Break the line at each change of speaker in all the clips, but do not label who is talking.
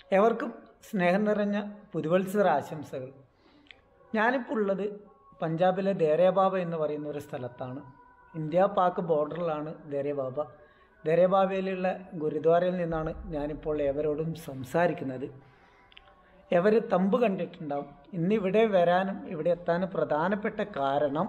എവർക്കും സ്നേഹം നിറഞ്ഞ പുതുവത്സര ആശംസകൾ ഞാനിപ്പോൾ ഉള്ളത് പഞ്ചാബിലെ ദേരേബാബ എന്ന് പറയുന്ന ഒരു സ്ഥലത്താണ് ഇന്ത്യ പാക് ബോർഡറിലാണ് ദേരേബാബ ദേരേബാബയിലുള്ള ഗുരുദ്വാരയിൽ നിന്നാണ് ഞാനിപ്പോൾ ഏവരോടും സംസാരിക്കുന്നത് എവർ തമ്പ് കണ്ടിട്ടുണ്ടാവും ഇന്നിവിടെ വരാനും ഇവിടെ എത്താനും പ്രധാനപ്പെട്ട കാരണം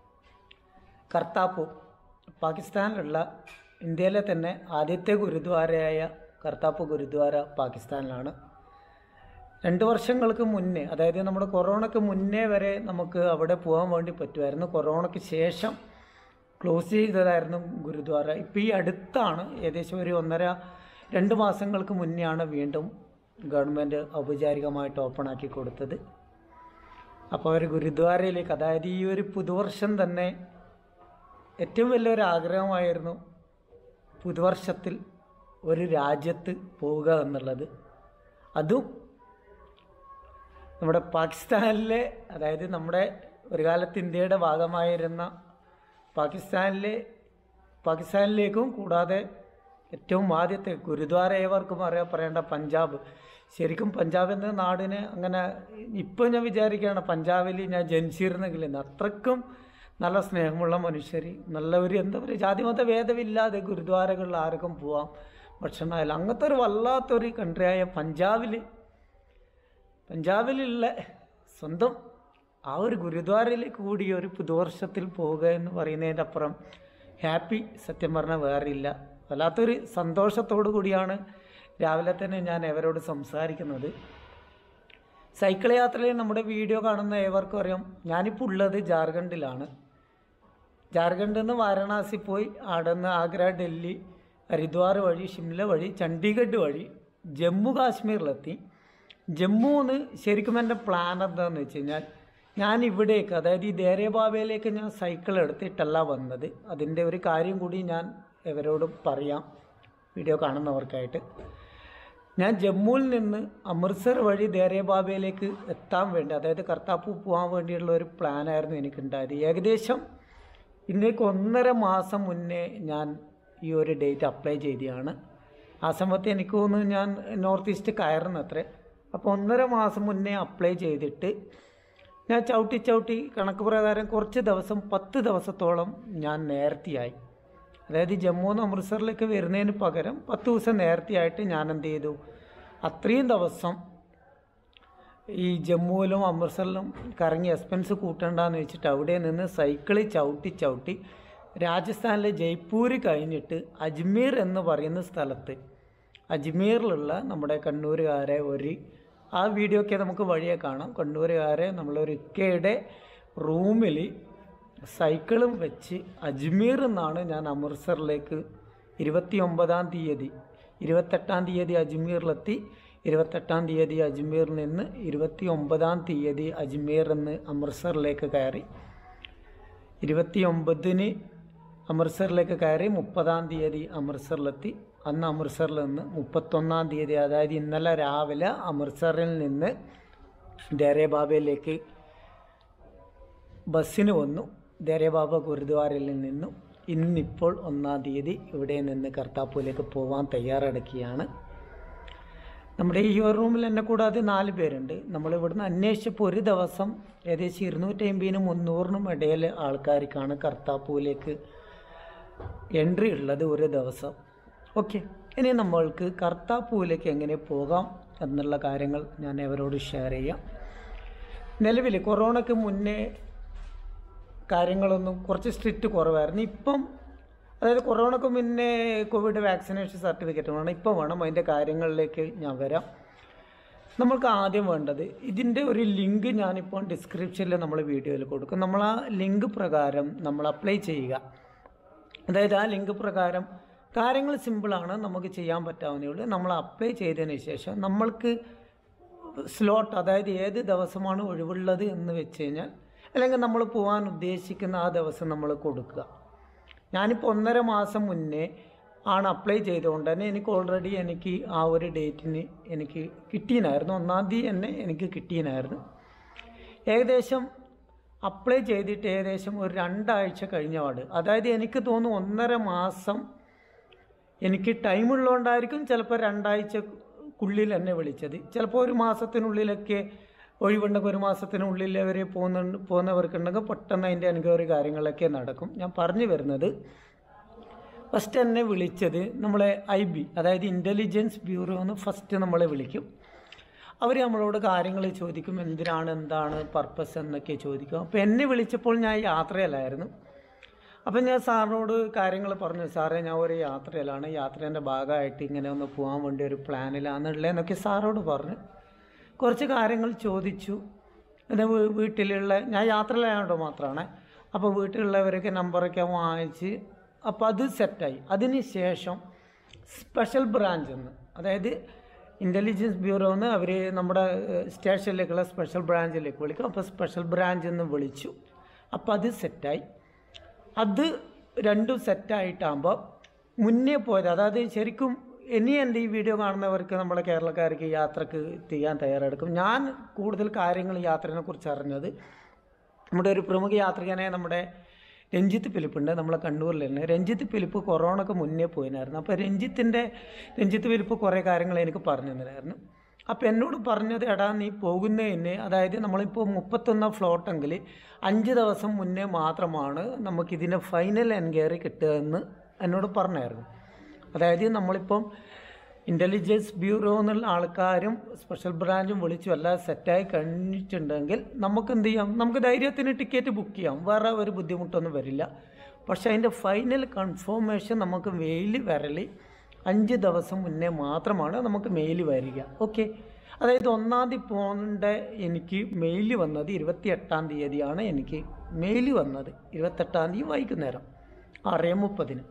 കർത്താപ്പൂർ പാകിസ്ഥാനിലുള്ള ഇന്ത്യയിലെ തന്നെ ആദ്യത്തെ ഗുരുദ്വാരയായ കർത്താപ്പൂർ ഗുരുദ്വാര പാകിസ്ഥാനിലാണ് രണ്ട് വർഷങ്ങൾക്ക് മുന്നേ അതായത് നമ്മുടെ കൊറോണയ്ക്ക് മുന്നേ വരെ നമുക്ക് അവിടെ പോകാൻ വേണ്ടി പറ്റുമായിരുന്നു കൊറോണയ്ക്ക് ശേഷം ക്ലോസ് ചെയ്തതായിരുന്നു ഗുരുദ്വാര ഇപ്പോൾ ഈ അടുത്താണ് ഏകദേശം ഒരു ഒന്നര രണ്ട് മാസങ്ങൾക്ക് മുന്നെയാണ് വീണ്ടും ഗവൺമെൻറ് ഔപചാരികമായിട്ട് ഓപ്പൺ ആക്കി കൊടുത്തത് അപ്പോൾ അവർ ഗുരുദ്വാരയിലേക്ക് അതായത് ഈ ഒരു പുതുവർഷം തന്നെ ഏറ്റവും വലിയൊരു ആഗ്രഹമായിരുന്നു പുതുവർഷത്തിൽ ഒരു രാജ്യത്ത് പോവുക എന്നുള്ളത് അതും നമ്മുടെ പാകിസ്ഥാനിലെ അതായത് നമ്മുടെ ഒരു കാലത്ത് ഇന്ത്യയുടെ ഭാഗമായിരുന്ന പാകിസ്ഥാനിലെ പാകിസ്ഥാനിലേക്കും കൂടാതെ ഏറ്റവും ആദ്യത്തെ ഗുരുദ്വാര ഏവർക്കും അറിയാൻ പറയേണ്ട പഞ്ചാബ് ശരിക്കും പഞ്ചാബ് എന്ന നാടിനെ അങ്ങനെ ഇപ്പം ഞാൻ വിചാരിക്കുകയാണ് പഞ്ചാബിൽ ഞാൻ ജനിച്ചിരുന്നെങ്കിൽ എന്ന് അത്രക്കും നല്ല സ്നേഹമുള്ള മനുഷ്യർ നല്ല ഒരു എന്താ പറയുക ജാതിമത ഭേദമില്ലാതെ ഗുരുദ്വാരകളിൽ ആർക്കും പോവാം ഭക്ഷണമായാലും അങ്ങനത്തെ ഒരു വല്ലാത്തൊരു കൺട്രിയായ പഞ്ചാബിൽ പഞ്ചാബിലുള്ള സ്വന്തം ആ ഒരു ഗുരുദ്വാരയിലേക്ക് കൂടി ഒരു പുതുവർഷത്തിൽ പോവുക എന്ന് പറയുന്നതിൻ്റെ അപ്പുറം ഹാപ്പി സത്യം പറഞ്ഞാൽ വേറില്ല വല്ലാത്തൊരു സന്തോഷത്തോടു കൂടിയാണ് രാവിലെ തന്നെ ഞാൻ എവരോട് സംസാരിക്കുന്നത് സൈക്കിൾ യാത്രയിൽ നമ്മുടെ വീഡിയോ കാണുന്ന ഏവർക്കും അറിയാം ഞാനിപ്പോൾ ഉള്ളത് ജാർഖണ്ഡിലാണ് ജാർഖണ്ഡിൽ നിന്ന് വാരണാസി പോയി അവിടെ നിന്ന് ആഗ്ര ഡൽഹി ഹരിദ്വാർ വഴി ഷിംല വഴി ചണ്ഡീഗഡ് വഴി ജമ്മു കാശ്മീരിലെത്തി ജമ്മുന്ന് ശരിക്കും എൻ്റെ പ്ലാൻ എന്താണെന്ന് വെച്ച് കഴിഞ്ഞാൽ ഞാൻ ഇവിടേക്ക് അതായത് ഈ ദേരേബാബയിലേക്ക് ഞാൻ സൈക്കിൾ എടുത്തിട്ടല്ല വന്നത് അതിൻ്റെ ഒരു കാര്യം കൂടി ഞാൻ ഇവരോട് പറയാം വീഡിയോ കാണുന്നവർക്കായിട്ട് ഞാൻ ജമ്മുവിൽ നിന്ന് അമൃത്സർ വഴി ദേരേബാബയിലേക്ക് എത്താൻ വേണ്ടി അതായത് കർത്താപ്പൂർ പോകാൻ വേണ്ടിയുള്ള ഒരു പ്ലാനായിരുന്നു എനിക്കുണ്ടായത് ഏകദേശം ഇന്നേക്ക് ഒന്നര മാസം മുന്നേ ഞാൻ ഈ ഒരു ഡേറ്റ് അപ്ലൈ ചെയ്തതാണ് ആ സമയത്ത് എനിക്ക് തോന്നുന്നു ഞാൻ നോർത്ത് ഈസ്റ്റ് കയറുന്നത്രേ അപ്പോൾ ഒന്നര മാസം മുന്നേ അപ്ലൈ ചെയ്തിട്ട് ഞാൻ ചവിട്ടി ചവിട്ടി കണക്ക് പ്രകാരം കുറച്ച് ദിവസം പത്ത് ദിവസത്തോളം ഞാൻ നേരത്തെയായി അതായത് ജമ്മു നിന്ന് അമൃത്സറിലേക്ക് വരുന്നതിന് പകരം പത്ത് ദിവസം നേരത്തെയായിട്ട് ഞാൻ എന്ത് ചെയ്തു അത്രയും ദിവസം ഈ ജമ്മുവിലും അമൃത്സറിലും കറങ്ങി എക്സ്പെൻസ് കൂട്ടണ്ടെന്ന് വെച്ചിട്ട് അവിടെ നിന്ന് സൈക്കിളിൽ ചവിട്ടി ചവിട്ടി രാജസ്ഥാനിലെ ജയ്പൂർ കഴിഞ്ഞിട്ട് അജ്മീർ എന്ന് പറയുന്ന സ്ഥലത്ത് അജ്മീറിലുള്ള നമ്മുടെ കണ്ണൂരുകാരെ ഒരു ആ വീഡിയോ ഒക്കെ നമുക്ക് വഴിയെ കാണാം കണ്ണൂരുകാരെ നമ്മളൊരു ഇക്കയുടെ റൂമിൽ സൈക്കിളും വെച്ച് അജ്മീർ നിന്നാണ് ഞാൻ അമൃത്സറിലേക്ക് ഇരുപത്തി ഒമ്പതാം തീയതി ഇരുപത്തെട്ടാം തീയതി അജ്മീറിലെത്തി ഇരുപത്തെട്ടാം തീയതി അജ്മീറിൽ നിന്ന് ഇരുപത്തി ഒമ്പതാം തീയതി അജ്മീറിൽ നിന്ന് അമൃത്സറിലേക്ക് കയറി ഇരുപത്തി ഒമ്പതിന് അമൃത്സറിലേക്ക് കയറി മുപ്പതാം തീയതി അമൃത്സറിലെത്തി അന്ന് അമൃത്സറിൽ നിന്ന് മുപ്പത്തൊന്നാം തീയതി അതായത് ഇന്നലെ രാവിലെ അമൃത്സറിൽ നിന്ന് ഡേരേബാബയിലേക്ക് ബസ്സിന് വന്നു ദേരേബാബ ഗുരുദ്വാരയിൽ നിന്നും ഇന്നിപ്പോൾ ഒന്നാം തീയതി ഇവിടെ നിന്ന് കർത്താപ്പൂരിലേക്ക് പോകാൻ തയ്യാറെടുക്കുകയാണ് നമ്മുടെ ഈ ഒരു റൂമിൽ എന്നെ കൂടാതെ നാല് പേരുണ്ട് നമ്മൾ ഇവിടുന്ന് അന്വേഷിച്ചപ്പോൾ ഒരു ദിവസം ഏകദേശം ഇരുന്നൂറ്റി അമ്പതിനും മുന്നൂറിനും ഇടയിൽ ആൾക്കാർക്കാണ് കർത്താപ്പൂരിലേക്ക് എൻട്രി ഉള്ളത് ഒരു ദിവസം ഓക്കെ ഇനി നമ്മൾക്ക് കർത്താപ്പൂരിലേക്ക് എങ്ങനെ പോകാം എന്നുള്ള കാര്യങ്ങൾ ഞാൻ അവരോട് ഷെയർ ചെയ്യാം നിലവിൽ കൊറോണയ്ക്ക് മുന്നേ കാര്യങ്ങളൊന്നും കുറച്ച് സ്ട്രിക്റ്റ് കുറവായിരുന്നു ഇപ്പം അതായത് കൊറോണയ്ക്ക് മുന്നേ കോവിഡ് വാക്സിനേഷൻ സർട്ടിഫിക്കറ്റ് വേണം ഇപ്പം വേണം അതിൻ്റെ കാര്യങ്ങളിലേക്ക് ഞാൻ വരാം നമ്മൾക്ക് ആദ്യം വേണ്ടത് ഇതിൻ്റെ ഒരു ലിങ്ക് ഞാനിപ്പോൾ ഡിസ്ക്രിപ്ഷനിൽ നമ്മൾ വീഡിയോയിൽ കൊടുക്കും നമ്മൾ ആ ലിങ്ക് പ്രകാരം നമ്മൾ അപ്ലൈ ചെയ്യുക അതായത് ആ ലിങ്ക് പ്രകാരം കാര്യങ്ങൾ സിമ്പിളാണ് നമുക്ക് ചെയ്യാൻ പറ്റാവുന്നേ ഉള്ളൂ നമ്മൾ അപ്ലൈ ചെയ്തതിന് ശേഷം നമ്മൾക്ക് സ്ലോട്ട് അതായത് ഏത് ദിവസമാണ് ഒഴിവുള്ളത് എന്ന് വെച്ച് കഴിഞ്ഞാൽ അല്ലെങ്കിൽ നമ്മൾ പോകാൻ ഉദ്ദേശിക്കുന്ന ആ ദിവസം നമ്മൾ കൊടുക്കുക ഞാനിപ്പോൾ ഒന്നര മാസം മുന്നേ ആണ് അപ്ലൈ ചെയ്തുകൊണ്ട് തന്നെ എനിക്ക് ഓൾറെഡി എനിക്ക് ആ ഒരു ഡേറ്റിന് എനിക്ക് കിട്ടിയനായിരുന്നു ഒന്നാം തീയതി തന്നെ എനിക്ക് കിട്ടിയനായിരുന്നു ഏകദേശം അപ്ലൈ ചെയ്തിട്ട് ഏകദേശം ഒരു രണ്ടാഴ്ച കഴിഞ്ഞ പാട് അതായത് എനിക്ക് തോന്നുന്നു ഒന്നര മാസം എനിക്ക് ടൈം ഉള്ളതുകൊണ്ടായിരിക്കും ചിലപ്പോൾ രണ്ടാഴ്ച ഉള്ളിൽ എന്നെ വിളിച്ചത് ചിലപ്പോൾ ഒരു മാസത്തിനുള്ളിലൊക്കെ ഒഴിവുണ്ടെങ്കിൽ ഒരു മാസത്തിനുള്ളിൽ അവർ പോകുന്നുണ്ട് പോകുന്നവർക്കുണ്ടെങ്കിൽ പെട്ടെന്ന് അതിൻ്റെ എൻക്വയറി കാര്യങ്ങളൊക്കെ നടക്കും ഞാൻ പറഞ്ഞു വരുന്നത് ഫസ്റ്റ് എന്നെ വിളിച്ചത് നമ്മളെ ഐ ബി അതായത് ഇൻ്റലിജൻസ് ബ്യൂറോ എന്ന് ഫസ്റ്റ് നമ്മളെ വിളിക്കും അവർ നമ്മളോട് കാര്യങ്ങൾ ചോദിക്കും എന്തിനാണ് എന്താണ് പർപ്പസ് എന്നൊക്കെ ചോദിക്കും അപ്പോൾ എന്നെ വിളിച്ചപ്പോൾ ഞാൻ യാത്രയിലായിരുന്നു അപ്പം ഞാൻ സാറിനോട് കാര്യങ്ങൾ പറഞ്ഞു സാറേ ഞാൻ ഒരു യാത്രയിലാണ് യാത്രേൻ്റെ ഭാഗമായിട്ട് ഇങ്ങനെ ഒന്ന് പോകാൻ വേണ്ടി ഒരു പ്ലാനിലാണെന്നുള്ളതെന്നൊക്കെ സാറോട് പറഞ്ഞു കുറച്ച് കാര്യങ്ങൾ ചോദിച്ചു പിന്നെ വീ- വീട്ടിലുള്ള ഞാൻ യാത്രയിലായതുകൊണ്ട് മാത്രമാണ് അപ്പോൾ വീട്ടിലുള്ളവരൊക്കെ നമ്പറൊക്കെ വാങ്ങിച്ച് അപ്പോൾ അത് സെറ്റായി അതിന് ശേഷം സ്പെഷ്യൽ ബ്രാഞ്ച് എന്ന് അതായത് ഇൻ്റലിജൻസ് ബ്യൂറോ എന്ന് അവർ നമ്മുടെ ഏഹ്, സ്റ്റേഷനിലേക്കുള്ള സ്പെഷ്യൽ ബ്രാഞ്ചിലേക്ക് വിളിക്കും അപ്പോൾ സ്പെഷ്യൽ ബ്രാഞ്ച് എന്ന് വിളിച്ചു അപ്പോൾ അത് സെറ്റായി അത് രണ്ടും സെറ്റായിട്ടാകുമ്പോൾ മുന്നേ പോയത് അതായത് ശരിക്കും ഇനി എൻ്റെ ഈ വീഡിയോ കാണുന്നവർക്ക് നമ്മളെ കേരളക്കാർക്ക് യാത്രക്ക് ചെയ്യാൻ തയ്യാറെടുക്കും ഞാൻ കൂടുതൽ കാര്യങ്ങൾ യാത്രയെ കുറിച്ച് അറിഞ്ഞത് നമ്മുടെ ഒരു പ്രമുഖ യാത്രികനെ നമ്മുടെ രഞ്ജിത്ത് ഫിലിപ്പുണ്ട് നമ്മളെ കണ്ണൂരിൽ തന്നെ രഞ്ജിത്ത് ഫിലിപ്പ് കൊറോണക്ക് മുന്നേ പോയിനായിരുന്നു അപ്പോൾ രഞ്ജിത്തിൻ്റെ രഞ്ജിത്ത് ഫിലിപ്പ് കുറേ കാര്യങ്ങൾ എനിക്ക് പറഞ്ഞു തന്നിരുന്നു അപ്പോൾ എന്നോട് പറഞ്ഞത് എടാ നീ പോകുന്നതിന് അതായത് നമ്മളിപ്പോൾ മുപ്പത്തൊന്ന് ഫ്ലോട്ടെങ്കിൽ അഞ്ച് ദിവസം മുന്നേ മാത്രമാണ് നമുക്കിതിൻ്റെ ഫൈനൽ എൻക്വയറി കിട്ടുക എന്ന് എന്നോട് പറഞ്ഞായിരുന്നു അതായത് നമ്മളിപ്പം ഇൻ്റലിജൻസ് ബ്യൂറോ എന്നുള്ള ആൾക്കാരും സ്പെഷ്യൽ ബ്രാഞ്ചും വിളിച്ചു എല്ലാം സെറ്റായി കഴിഞ്ഞിട്ടുണ്ടെങ്കിൽ നമുക്ക് എന്ത് ചെയ്യാം നമുക്ക് ധൈര്യത്തിന് ടിക്കറ്റ് ബുക്ക് ചെയ്യാം വേറെ ഒരു ബുദ്ധിമുട്ടൊന്നും വരില്ല പക്ഷേ അതിൻ്റെ ഫൈനൽ കൺഫർമേഷൻ നമുക്ക് മെയിൽ വരല് അഞ്ച് ദിവസം മുന്നേ മാത്രമാണ് നമുക്ക് മെയിൽ വരിക ഓക്കെ അതായത് ഒന്നാം തീയതി പോകേണ്ട എനിക്ക് മെയിൽ വന്നത് ഇരുപത്തി എട്ടാം തീയതിയാണ് എനിക്ക് മെയിൽ വന്നത് ഇരുപത്തെട്ടാം തീയതി വൈകുന്നേരം ആറ് മുപ്പതിന്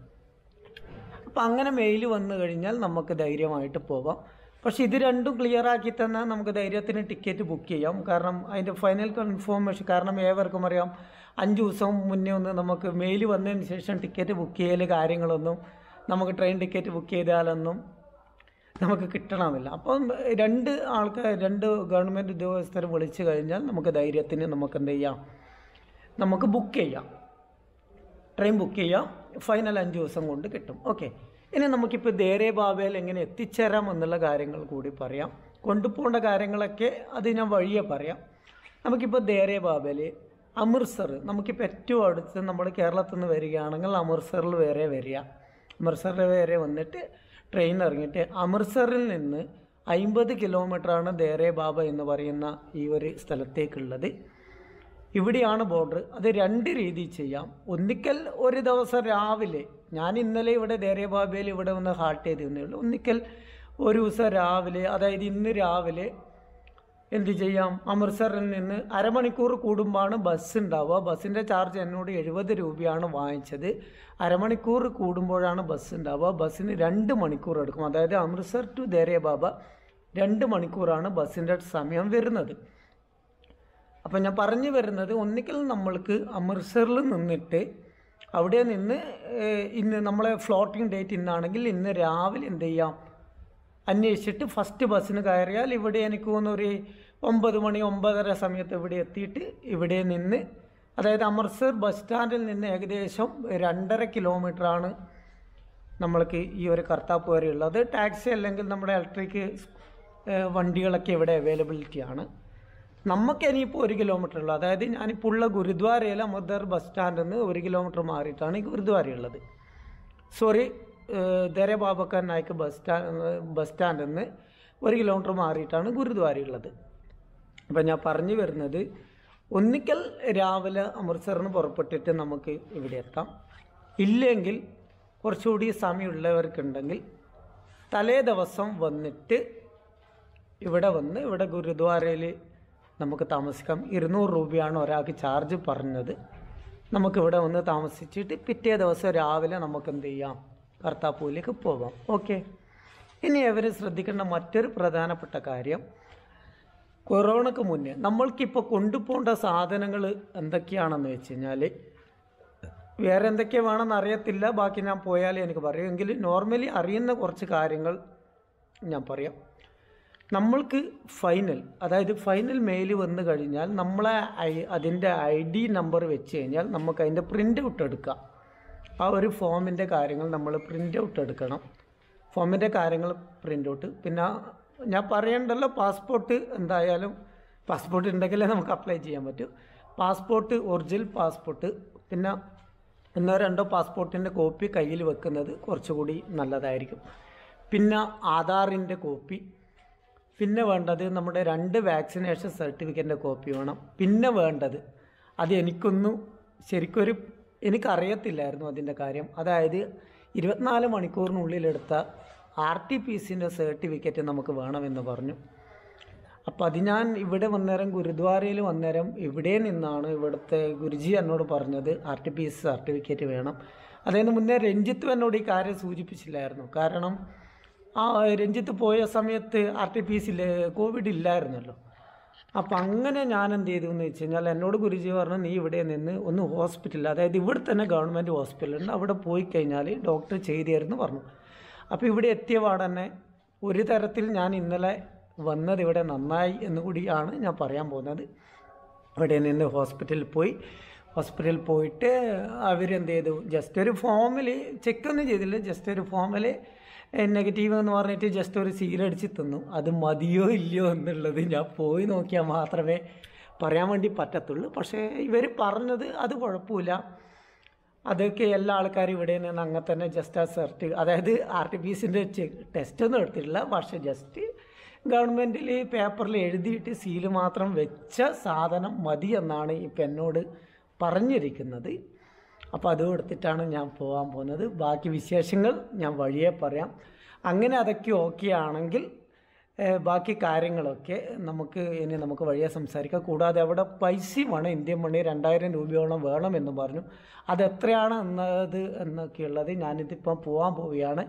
അപ്പം അങ്ങനെ മെയിൽ വന്നു കഴിഞ്ഞാൽ നമുക്ക് ധൈര്യമായിട്ട് പോവാം പക്ഷേ ഇത് രണ്ടും ക്ലിയർ ആക്കി തന്നാൽ നമുക്ക് ധൈര്യത്തിന് ടിക്കറ്റ് ബുക്ക് ചെയ്യാം കാരണം അതിൻ്റെ ഫൈനൽ കൺഫർമേഷൻ കാരണം ഏവർക്കും അറിയാം അഞ്ച് ദിവസം മുന്നേ ഒന്ന് നമുക്ക് മെയിൽ വന്നതിന് ശേഷം ടിക്കറ്റ് ബുക്ക് ചെയ്യൽ കാര്യങ്ങളൊന്നും നമുക്ക് ട്രെയിൻ ടിക്കറ്റ് ബുക്ക് ചെയ്താലൊന്നും നമുക്ക് കിട്ടണമെന്നില്ല അപ്പം രണ്ട് ആൾക്കാർ രണ്ട് ഗവൺമെൻറ് ഉദ്യോഗസ്ഥർ വിളിച്ചു കഴിഞ്ഞാൽ നമുക്ക് ധൈര്യത്തിന് നമുക്ക് എന്ത് ചെയ്യാം നമുക്ക് ബുക്ക് ചെയ്യാം ട്രെയിൻ ബുക്ക് ചെയ്യാം ഫൈനൽ അഞ്ച് ദിവസം കൊണ്ട് കിട്ടും ഓക്കെ ഇനി നമുക്കിപ്പോൾ ദേരെ ബാബയിൽ എങ്ങനെ എത്തിച്ചേരാം എന്നുള്ള കാര്യങ്ങൾ കൂടി പറയാം കൊണ്ടുപോകേണ്ട കാര്യങ്ങളൊക്കെ അത് ഞാൻ വഴിയെ പറയാം നമുക്കിപ്പോൾ ദേരെ ബാബയിൽ അമൃത്സർ നമുക്കിപ്പോൾ ഏറ്റവും അടുത്ത് നമ്മൾ കേരളത്തിൽ നിന്ന് വരികയാണെങ്കിൽ അമൃത്സറിൽ വരെ വരിക അമൃത്സറിൽ വരെ വന്നിട്ട് ട്രെയിൻ ഇറങ്ങിയിട്ട് അമൃത്സറിൽ നിന്ന് അമ്പത് കിലോമീറ്ററാണ് ദേരെ ബാബ എന്ന് പറയുന്ന ഈ ഒരു സ്ഥലത്തേക്കുള്ളത് ഇവിടെയാണ് ബോർഡർ അത് രണ്ട് രീതിയിൽ ചെയ്യാം ഒന്നിക്കൽ ഒരു ദിവസം രാവിലെ ഞാൻ ഇന്നലെ ഇവിടെ ദേരെ ബാബയിൽ ഇവിടെ വന്ന് ഹാൾട്ട് ചെയ്തിരുന്നേ ഉള്ളൂ ഒന്നിക്കൽ ഒരു ദിവസം രാവിലെ അതായത് ഇന്ന് രാവിലെ എന്ത് ചെയ്യാം അമൃത്സറിൽ നിന്ന് അരമണിക്കൂർ കൂടുമ്പോഴാണ് ബസ് ഉണ്ടാവുക ബസ്സിൻ്റെ ചാർജ് എന്നോട് എഴുപത് രൂപയാണ് വാങ്ങിച്ചത് അരമണിക്കൂർ കൂടുമ്പോഴാണ് ബസ് ഉണ്ടാവുക ബസ്സിന് രണ്ട് മണിക്കൂർ എടുക്കും അതായത് അമൃത്സർ ടു ദേരെ ബാബ രണ്ട് മണിക്കൂറാണ് ബസ്സിൻ്റെ സമയം വരുന്നത് അപ്പം ഞാൻ പറഞ്ഞു വരുന്നത് ഒന്നിക്കൽ നമ്മൾക്ക് അമൃത്സറിൽ നിന്നിട്ട് അവിടെ നിന്ന് ഏഹ്, ഇന്ന് നമ്മളെ ഫ്ലോട്ടിംഗ് ഡേറ്റ് ഇന്നാണെങ്കിൽ ഇന്ന് രാവിലെ എന്ത് ചെയ്യാം അന്വേഷിച്ചിട്ട് ഫസ്റ്റ് ബസ്സിന് കയറിയാൽ ഇവിടെ എനിക്ക് തോന്നുന്നു ഒരു ഒമ്പത് മണി ഒമ്പതര സമയത്ത് ഇവിടെ എത്തിയിട്ട് ഇവിടെ നിന്ന് അതായത് അമൃത്സർ ബസ് സ്റ്റാൻഡിൽ നിന്ന് ഏകദേശം രണ്ടര കിലോമീറ്ററാണ് നമ്മൾക്ക് ഈ ഒരു കർത്താപ്പ് വരെ ഉള്ളത് ടാക്സി അല്ലെങ്കിൽ നമ്മുടെ ഇലക്ട്രിക് വണ്ടികളൊക്കെ ഇവിടെ അവൈലബിലിറ്റി ആണ് നമുക്ക് ഇനിയിപ്പോൾ ഒരു കിലോമീറ്റർ ഉള്ളു അതായത് ഞാനിപ്പോൾ ഉള്ള ഗുരുദ്വാരയിൽ അമൃതർ ബസ് സ്റ്റാൻഡിൽ നിന്ന് ഒരു കിലോമീറ്റർ മാറിയിട്ടാണ് ഈ ഗുരുദ്വാര ഉള്ളത് സോറി ദരെ ബാബക്കർ നായിക്ക് ബസ് സ്റ്റാൻഡ് ബസ് സ്റ്റാൻഡിൽ നിന്ന് ഒരു കിലോമീറ്റർ മാറിയിട്ടാണ് ഗുരുദ്വാര ഉള്ളത് അപ്പം ഞാൻ പറഞ്ഞു വരുന്നത് ഒന്നിക്കൽ രാവിലെ അമൃത്സറിന് പുറപ്പെട്ടിട്ട് നമുക്ക് ഇവിടെ എത്താം ഇല്ലെങ്കിൽ കുറച്ചുകൂടി സമയമുള്ളവർക്കുണ്ടെങ്കിൽ തലേ ദിവസം വന്നിട്ട് ഇവിടെ വന്ന് ഇവിടെ ഗുരുദ്വാരയിൽ നമുക്ക് താമസിക്കാം ഇരുന്നൂറ് രൂപയാണ് ഒരാൾക്ക് ചാർജ് പറഞ്ഞത് നമുക്കിവിടെ വന്ന് താമസിച്ചിട്ട് പിറ്റേ ദിവസം രാവിലെ നമുക്ക് എന്ത് ചെയ്യാം കർത്താപ്പൂരിലേക്ക് പോകാം ഓക്കെ ഇനി അവർ ശ്രദ്ധിക്കേണ്ട മറ്റൊരു പ്രധാനപ്പെട്ട കാര്യം കൊറോണക്ക് മുന്നേ നമ്മൾക്കിപ്പോൾ കൊണ്ടുപോകേണ്ട സാധനങ്ങൾ എന്തൊക്കെയാണെന്ന് വെച്ച് കഴിഞ്ഞാൽ വേറെ എന്തൊക്കെ വേണമെന്ന് അറിയത്തില്ല ബാക്കി ഞാൻ പോയാലേ എനിക്ക് പറയും എങ്കിലും നോർമലി അറിയുന്ന കുറച്ച് കാര്യങ്ങൾ ഞാൻ പറയാം നമ്മൾക്ക് ഫൈനൽ അതായത് ഫൈനൽ മെയിൽ വന്നു കഴിഞ്ഞാൽ നമ്മളെ ഐ അതിൻ്റെ ഐ ഡി നമ്പർ വെച്ച് കഴിഞ്ഞാൽ നമുക്ക് അതിൻ്റെ പ്രിൻ്റ് ഔട്ട് എടുക്കാം ആ ഒരു ഫോമിൻ്റെ കാര്യങ്ങൾ നമ്മൾ പ്രിൻ്റ് ഔട്ട് എടുക്കണം ഫോമിൻ്റെ കാര്യങ്ങൾ പ്രിൻ്റ് ഔട്ട് പിന്നെ ഞാൻ പറയണ്ടല്ലോ പാസ്പോർട്ട് എന്തായാലും പാസ്പോർട്ട് ഉണ്ടെങ്കിലേ നമുക്ക് അപ്ലൈ ചെയ്യാൻ പറ്റും പാസ്പോർട്ട് ഒറിജിനൽ പാസ്പോർട്ട് പിന്നെ ഒന്നോ രണ്ടോ പാസ്പോർട്ടിൻ്റെ കോപ്പി കയ്യിൽ വെക്കുന്നത് കുറച്ചുകൂടി നല്ലതായിരിക്കും പിന്നെ ആധാറിൻ്റെ കോപ്പി പിന്നെ വേണ്ടത് നമ്മുടെ രണ്ട് വാക്സിനേഷൻ സർട്ടിഫിക്കറ്റിൻ്റെ കോപ്പി വേണം പിന്നെ വേണ്ടത് അത് എനിക്കൊന്നും ശരിക്കൊരു എനിക്കറിയത്തില്ലായിരുന്നു അതിൻ്റെ കാര്യം അതായത് ഇരുപത്തിനാല് മണിക്കൂറിനുള്ളിലെടുത്ത ആർ ടി പി സിൻ്റെ സർട്ടിഫിക്കറ്റ് നമുക്ക് വേണമെന്ന് പറഞ്ഞു അപ്പോൾ അത് ഞാൻ ഇവിടെ വന്നേരം ഗുരുദ്വാരയിൽ വന്നേരം ഇവിടെ നിന്നാണ് ഇവിടുത്തെ ഗുരുജി എന്നോട് പറഞ്ഞത് R T P S certificate വേണം അതിന് മുന്നേ രഞ്ജിത്ത് എന്നോട് ഈ കാര്യം സൂചിപ്പിച്ചില്ലായിരുന്നു കാരണം ആ രഞ്ജിത്ത് പോയ സമയത്ത് ആർ ടി പി എസിൽ കോവിഡ് ഇല്ലായിരുന്നല്ലോ അപ്പം അങ്ങനെ ഞാൻ എന്ത് ചെയ്തു എന്ന് വെച്ച് കഴിഞ്ഞാൽ എന്നോട് ഗുരുജി പറഞ്ഞു നീ ഇവിടെ നിന്ന് ഒന്ന് ഹോസ്പിറ്റലിൽ അതായത് ഇവിടെ തന്നെ ഗവൺമെൻറ് ഹോസ്പിറ്റലുണ്ട് അവിടെ പോയി കഴിഞ്ഞാൽ ഡോക്ടർ ചെയ്തു പറഞ്ഞു അപ്പോൾ ഇവിടെ എത്തിയ പാടന്നെ ഒരു തരത്തിൽ ഞാൻ ഇന്നലെ വന്നത് ഇവിടെ നന്നായി എന്ന് കൂടിയാണ് ഞാൻ പറയാൻ പോകുന്നത് അവിടെ നിന്ന് ഹോസ്പിറ്റലിൽ പോയി ഹോസ്പിറ്റലിൽ പോയിട്ട് അവരെന്ത് ചെയ്തു ജസ്റ്റ് ഒരു ഫോമിൽ ചെക്കൊന്നും ചെയ്തില്ല ജസ്റ്റ് ഒരു ഫോമിൽ നെഗറ്റീവ് എന്ന് പറഞ്ഞിട്ട് ജസ്റ്റ് ഒരു സീലടിച്ച് തന്നു അത് മതിയോ ഇല്ലയോ എന്നുള്ളത് ഞാൻ പോയി നോക്കിയാൽ മാത്രമേ പറയാൻ വേണ്ടി പറ്റത്തുള്ളൂ പക്ഷേ ഇവർ പറഞ്ഞത് അത് കുഴപ്പമില്ല അതൊക്കെ എല്ലാ ആൾക്കാരും ഇവിടെ നിന്ന് അങ്ങനെ തന്നെ ജസ്റ്റ് ആ സെർട്ട് അതായത് ആർ ടി പി സിൻ്റെ ടെസ്റ്റ് ഒന്നും എടുത്തിട്ടില്ല പക്ഷേ ജസ്റ്റ് ഗവൺമെൻറ്റിൽ പേപ്പറിൽ എഴുതിയിട്ട് സീല് മാത്രം വെച്ച സാധനം മതി എന്നാണ് ഇപ്പം എന്നോട് പറഞ്ഞിരിക്കുന്നത് അപ്പോൾ അതും എടുത്തിട്ടാണ് ഞാൻ പോകാൻ പോകുന്നത് ബാക്കി വിശേഷങ്ങൾ ഞാൻ വഴിയെ പറയാം അങ്ങനെ അതൊക്കെ ഓക്കെ ആണെങ്കിൽ ഏഹ്, ബാക്കി കാര്യങ്ങളൊക്കെ നമുക്ക് ഇനി നമുക്ക് വഴിയെ സംസാരിക്കാം കൂടാതെ അവിടെ പൈസയും വേണം ഇന്ത്യൻ മണി രണ്ടായിരം രൂപയോളം വേണമെന്ന് പറഞ്ഞു അത് എത്രയാണ് എന്നത് എന്നൊക്കെയുള്ളത് ഞാനിതിപ്പം പോകാൻ പോവുകയാണ്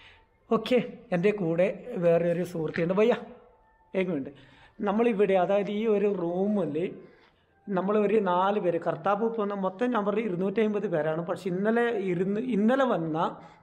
ഓക്കെ എൻ്റെ കൂടെ വേറെ ഒരു സുഹൃത്തുണ്ട് ഭയ്യ ഏകുണ്ട് നമ്മളിവിടെ അതായത് ഈ ഒരു റൂമിൽ നമ്മൾ ഒരു നാല് പേര് കർത്താവ് പോകുന്ന മൊത്തം നമ്പർ ഇരുന്നൂറ്റി പേരാണ് പക്ഷെ ഇന്നലെ ഇരുന്ന് ഇന്നലെ വന്ന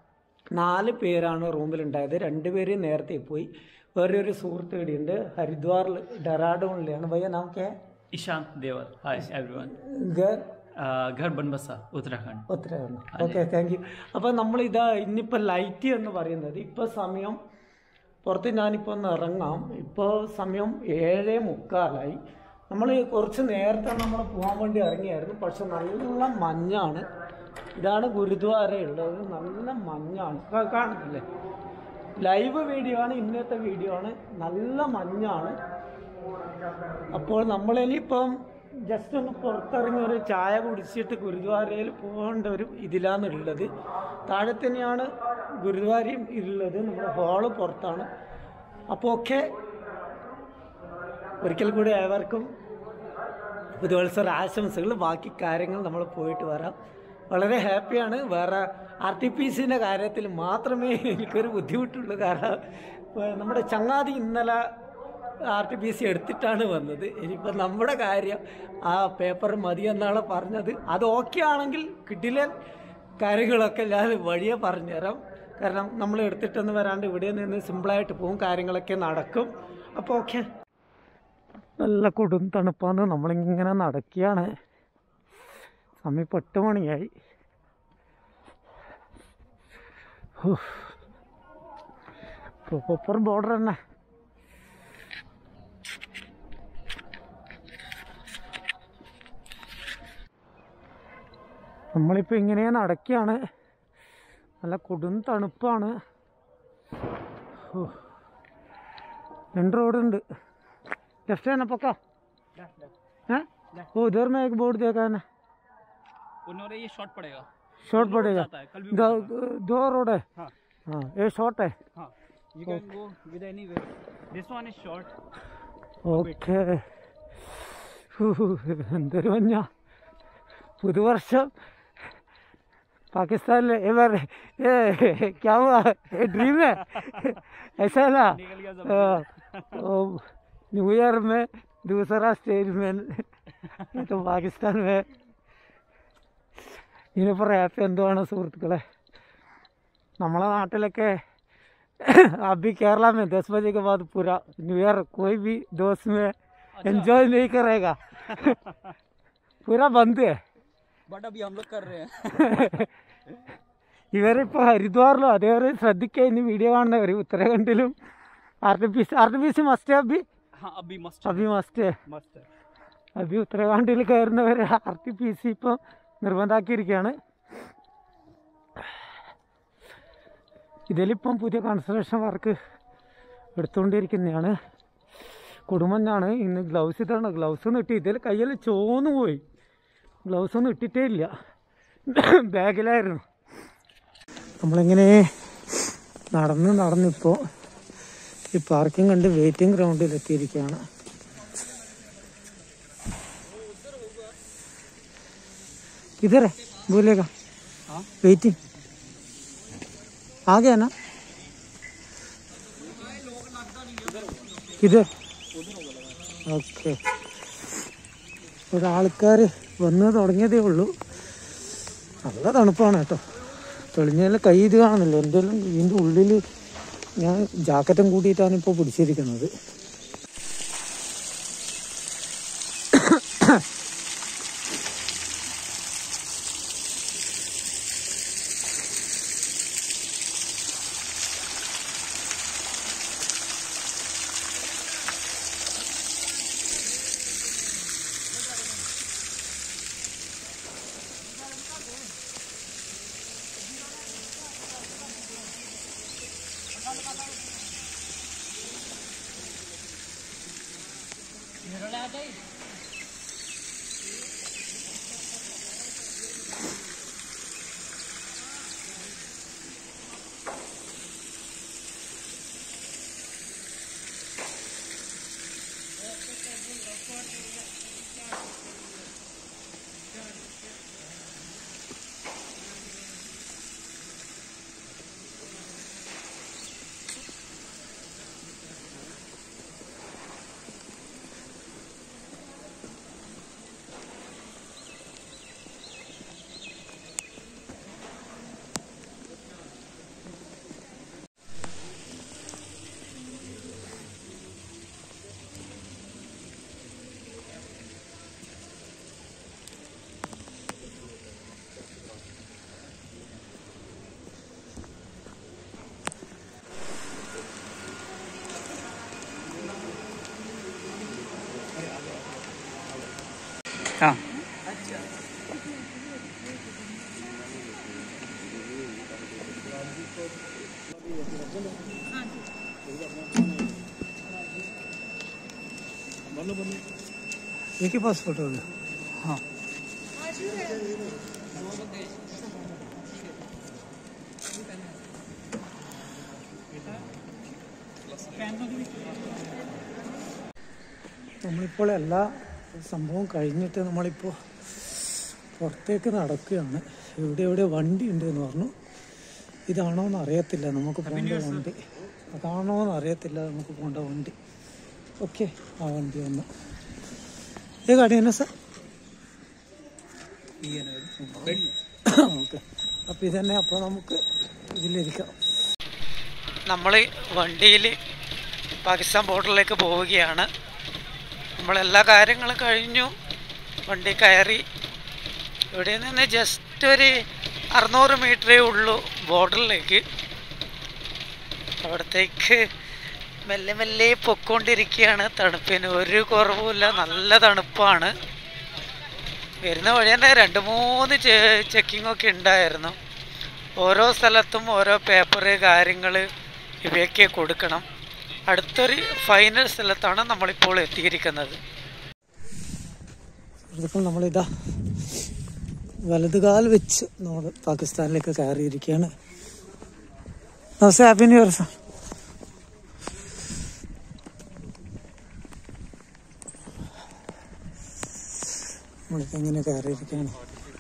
നാല് പേരാണ് റൂമിലുണ്ടായത് രണ്ട് പേര് നേരത്തെ പോയി വേറെ ഒരു സുഹൃത്ത് ഇവിടെയുണ്ട് ഹരിദ്വാറിൽ ഡെറാഡൂണിലാണ് ഭയ്യ നമുക്ക്
ईशांत देवल हाय एवरीवन
ഗർ
घर बनबसा उत्तराखंड
ഉത്തരവാണ് ഓക്കെ താങ്ക് യു അപ്പോൾ നമ്മളിതാ ഇന്നിപ്പോൾ ലൈറ്റ് എന്ന് പറയുന്നത് ഇപ്പോൾ സമയം പുറത്ത് ഞാനിപ്പോൾ ഒന്ന് ഇറങ്ങാം ഇപ്പോൾ സമയം ഏഴേ മുക്കാലായി നമ്മൾ കുറച്ച് നേരത്തെ നമ്മൾ പോകാൻ വേണ്ടി ഇറങ്ങിയായിരുന്നു പക്ഷെ നല്ല മഞ്ഞാണ് ഇതാണ് ഗുരുദ്വാര ഉള്ളത് നല്ല മഞ്ഞാണ് കാ- കാണുന്നില്ലേ ലൈവ് വീഡിയോ ആണ് ഇന്നത്തെ വീഡിയോ ആണ് നല്ല മഞ്ഞാണ് അപ്പോൾ നമ്മളിനിയിപ്പം ജസ്റ്റ് ഒന്ന് പുറത്തിറങ്ങി ഒരു ചായ കുടിച്ചിട്ട് ഗുരുദ്വാരയിൽ പോകേണ്ട ഒരു ഇതിലാന്നുള്ളത് താഴെ തന്നെയാണ് ഗുരുദ്വാരയും ഉള്ളത് നമ്മുടെ ഹാള് പുറത്താണ് അപ്പോൾ ഒക്കെ ഒരിക്കൽ കൂടി ഏവർക്കും പുതുവത്സര ആശംസകൾ ബാക്കി കാര്യങ്ങൾ നമ്മൾ പോയിട്ട് വരാം വളരെ ഹാപ്പിയാണ് വേറെ ആർ ടി പി സിൻ്റെ കാര്യത്തിൽ മാത്രമേ എനിക്കൊരു ബുദ്ധിമുട്ടുള്ളൂ കാരണം ഏഹ് നമ്മുടെ ചങ്ങാതി ഇന്നലെ ആർ ടി പി സി എടുത്തിട്ടാണ് വന്നത് ഇനിയിപ്പോൾ നമ്മുടെ കാര്യം ആ പേപ്പർ മതി എന്നാണ് പറഞ്ഞത് അത് ഓക്കെ ആണെങ്കിൽ കിട്ടില്ല കാര്യങ്ങളൊക്കെ ഞാൻ വഴിയെ പറഞ്ഞുതരാം കാരണം നമ്മൾ എടുത്തിട്ടൊന്നും വരാണ്ട് ഇവിടെ നിന്ന് സിമ്പിളായിട്ട് പോകും കാര്യങ്ങളൊക്കെ നടക്കും അപ്പോൾ ഓക്കെ നല്ല കൊടും തണുപ്പാന്ന് നമ്മളിങ്ങനെ നടക്കുകയാണ് സമയം ഇപ്പം എട്ട് മണിയായി പ്രോപ്പർ ബോർഡർ തന്നെ നമ്മളിപ്പോൾ ഇങ്ങനെ നടക്കുകയാണ് നല്ല കൊടും തണുപ്പാണ് ഹോ. രണ്ട് റോഡുണ്ട് लेफ्ट है ना पक्का हैं वो उधर में एक बोर्ड देखा है ना
उन्होंने ये शॉर्ट पड़ेगा
शॉर्ट पड़ेगा
जाता है कल भी
दो, दो रोड है
हाँ
हाँ ये शॉर्ट है
हाँ you can go with any way this one is short
okay എന്തൊരു മഞ്ഞ പുതുവർഷം പാകിസ്ഥാനിലെ ये बार ये क्या हुआ ये ड्रीम है ऐसा है ना
निकल गया सब
हाँ, वो न्यू ईयर में दूसरा स्टेज में ये तो പാകിസ്ഥാൻ में ഇതിനിപ്പോൾ റാപ്പ് എന്തുവാണ് സുഹൃത്തുക്കളെ നമ്മളെ നാട്ടിലൊക്കെ अभी केरला में दस बजे के बाद पूरा न्यू ईयर कोई भी दोस्त में एंजॉय नहीं करेगा पूरा बंद है
बट अभी हम लोग कर रहे हैं
ഇവരിപ്പോൾ ഹരിദ്വാറിലും അതേവരെ ശ്രദ്ധിക്കുക ഇനി വീഡിയോ കാണുന്നവർ ഉത്തരാഖണ്ഡിലും R T P C R T P C must है अभी
हाँ अभी मस्ट
अभी मस्ट है
मस्ट है
അഭി ഉത്തരാഖണ്ഡിൽ കയറുന്നവർ ആർ ടി പി സി ഇപ്പം നിർബന്ധമാക്കിയിരിക്കുകയാണ് ഇതിലിപ്പം പുതിയ കൺസ്ട്രക്ഷൻ വർക്ക് എടുത്തുകൊണ്ടിരിക്കുന്നതാണ് കൊടുമഞ്ഞാണ് ഇന്ന് ഗ്ലൗസ് ഇതാണ് ഗ്ലൗസ് ഒന്നും ഇട്ടി ഇതിൽ കയ്യിൽ ചോന്നു പോയി ഗ്ലൗസ് ഒന്നും ഇട്ടിട്ടേ ഇല്ല ബാഗിലായിരുന്നു നമ്മളിങ്ങനെ നടന്ന് നടന്നിപ്പോൾ ഈ പാർക്കിംഗ് കണ്ട് വെയിറ്റിംഗ് ഗ്രൗണ്ടിൽ എത്തിയിരിക്കുകയാണ് किधर है बोलेगा
हाँ?
वेटिंग आ गया ना किधर ഓക്കെ ഇവിടെ ആൾക്കാർ വന്ന് തുടങ്ങിയതേ ഉള്ളൂ നല്ല തണുപ്പാണ് കേട്ടോ തെളിഞ്ഞതിൽ കൈ ഇത് കാണുന്നില്ല എൻ്റെ ഇതിൻ്റെ ഉള്ളിൽ ഞാൻ ജാക്കറ്റും കൂട്ടിയിട്ടാണ് ഇപ്പോൾ പിടിച്ചിരിക്കുന്നത്
हाँ
एक ही पासपोर्ट होगा
हाँ
നമ്മളിപ്പോൾ എല്ലാ സംഭവം കഴിഞ്ഞിട്ട് നമ്മളിപ്പോൾ പുറത്തേക്ക് നടക്കുകയാണ് ഇവിടെ എവിടെ വണ്ടി ഉണ്ട് എന്ന് പറഞ്ഞു ഇതാണോ എന്ന് അറിയത്തില്ല നമുക്ക് പോകേണ്ട വണ്ടി അതാണോ എന്ന് അറിയത്തില്ല നമുക്ക് പോകേണ്ട വണ്ടി ഓക്കെ ആ വണ്ടി വന്നു ഏ ഗാഡി തന്നെ സാർ ഓക്കെ അപ്പം ഇതന്നെ അപ്പോൾ നമുക്ക് ഇതിലിരിക്കാം നമ്മൾ വണ്ടിയിൽ പാകിസ്ഥാൻ ബോർഡറിലേക്ക് പോവുകയാണ് നമ്മളെല്ലാ കാര്യങ്ങളും കഴിഞ്ഞു വണ്ടി കയറി ഇവിടെ നിന്ന് ജസ്റ്റ് ഒരു അറുന്നൂറ് മീറ്ററേ ഉള്ളൂ ബോർഡറിലേക്ക് അവിടത്തേക്ക് മെല്ലെ മെല്ലെ പൊക്കോണ്ടിരിക്കുകയാണ് തണുപ്പിന് ഒരു കുറവുമില്ല നല്ല തണുപ്പാണ് വരുന്ന വഴി തന്നെ രണ്ട് മൂന്ന് ചെക്കിംഗ് ഒക്കെ ഉണ്ടായിരുന്നു ഓരോ സ്ഥലത്തും ഓരോ പേപ്പർ കാര്യങ്ങൾ ഇവയൊക്കെ കൊടുക്കണം അടുത്തൊരു ഫൈനൽ സ്ഥലത്താണ് നമ്മളിപ്പോൾ എത്തിയിരിക്കുന്നത് സുഹൃത്തുക്കൾ നമ്മളിതാ വലതുകാൽ വെച്ച് നമ്മൾ പാകിസ്ഥാനിലേക്ക് കയറിയിരിക്കുകയാണ് നമസ്തേ ഹാപ്പി ന്യൂ ഇയർ സാർ നമ്മളിപ്പോൾ എങ്ങനെ കയറിയിരിക്കുകയാണ്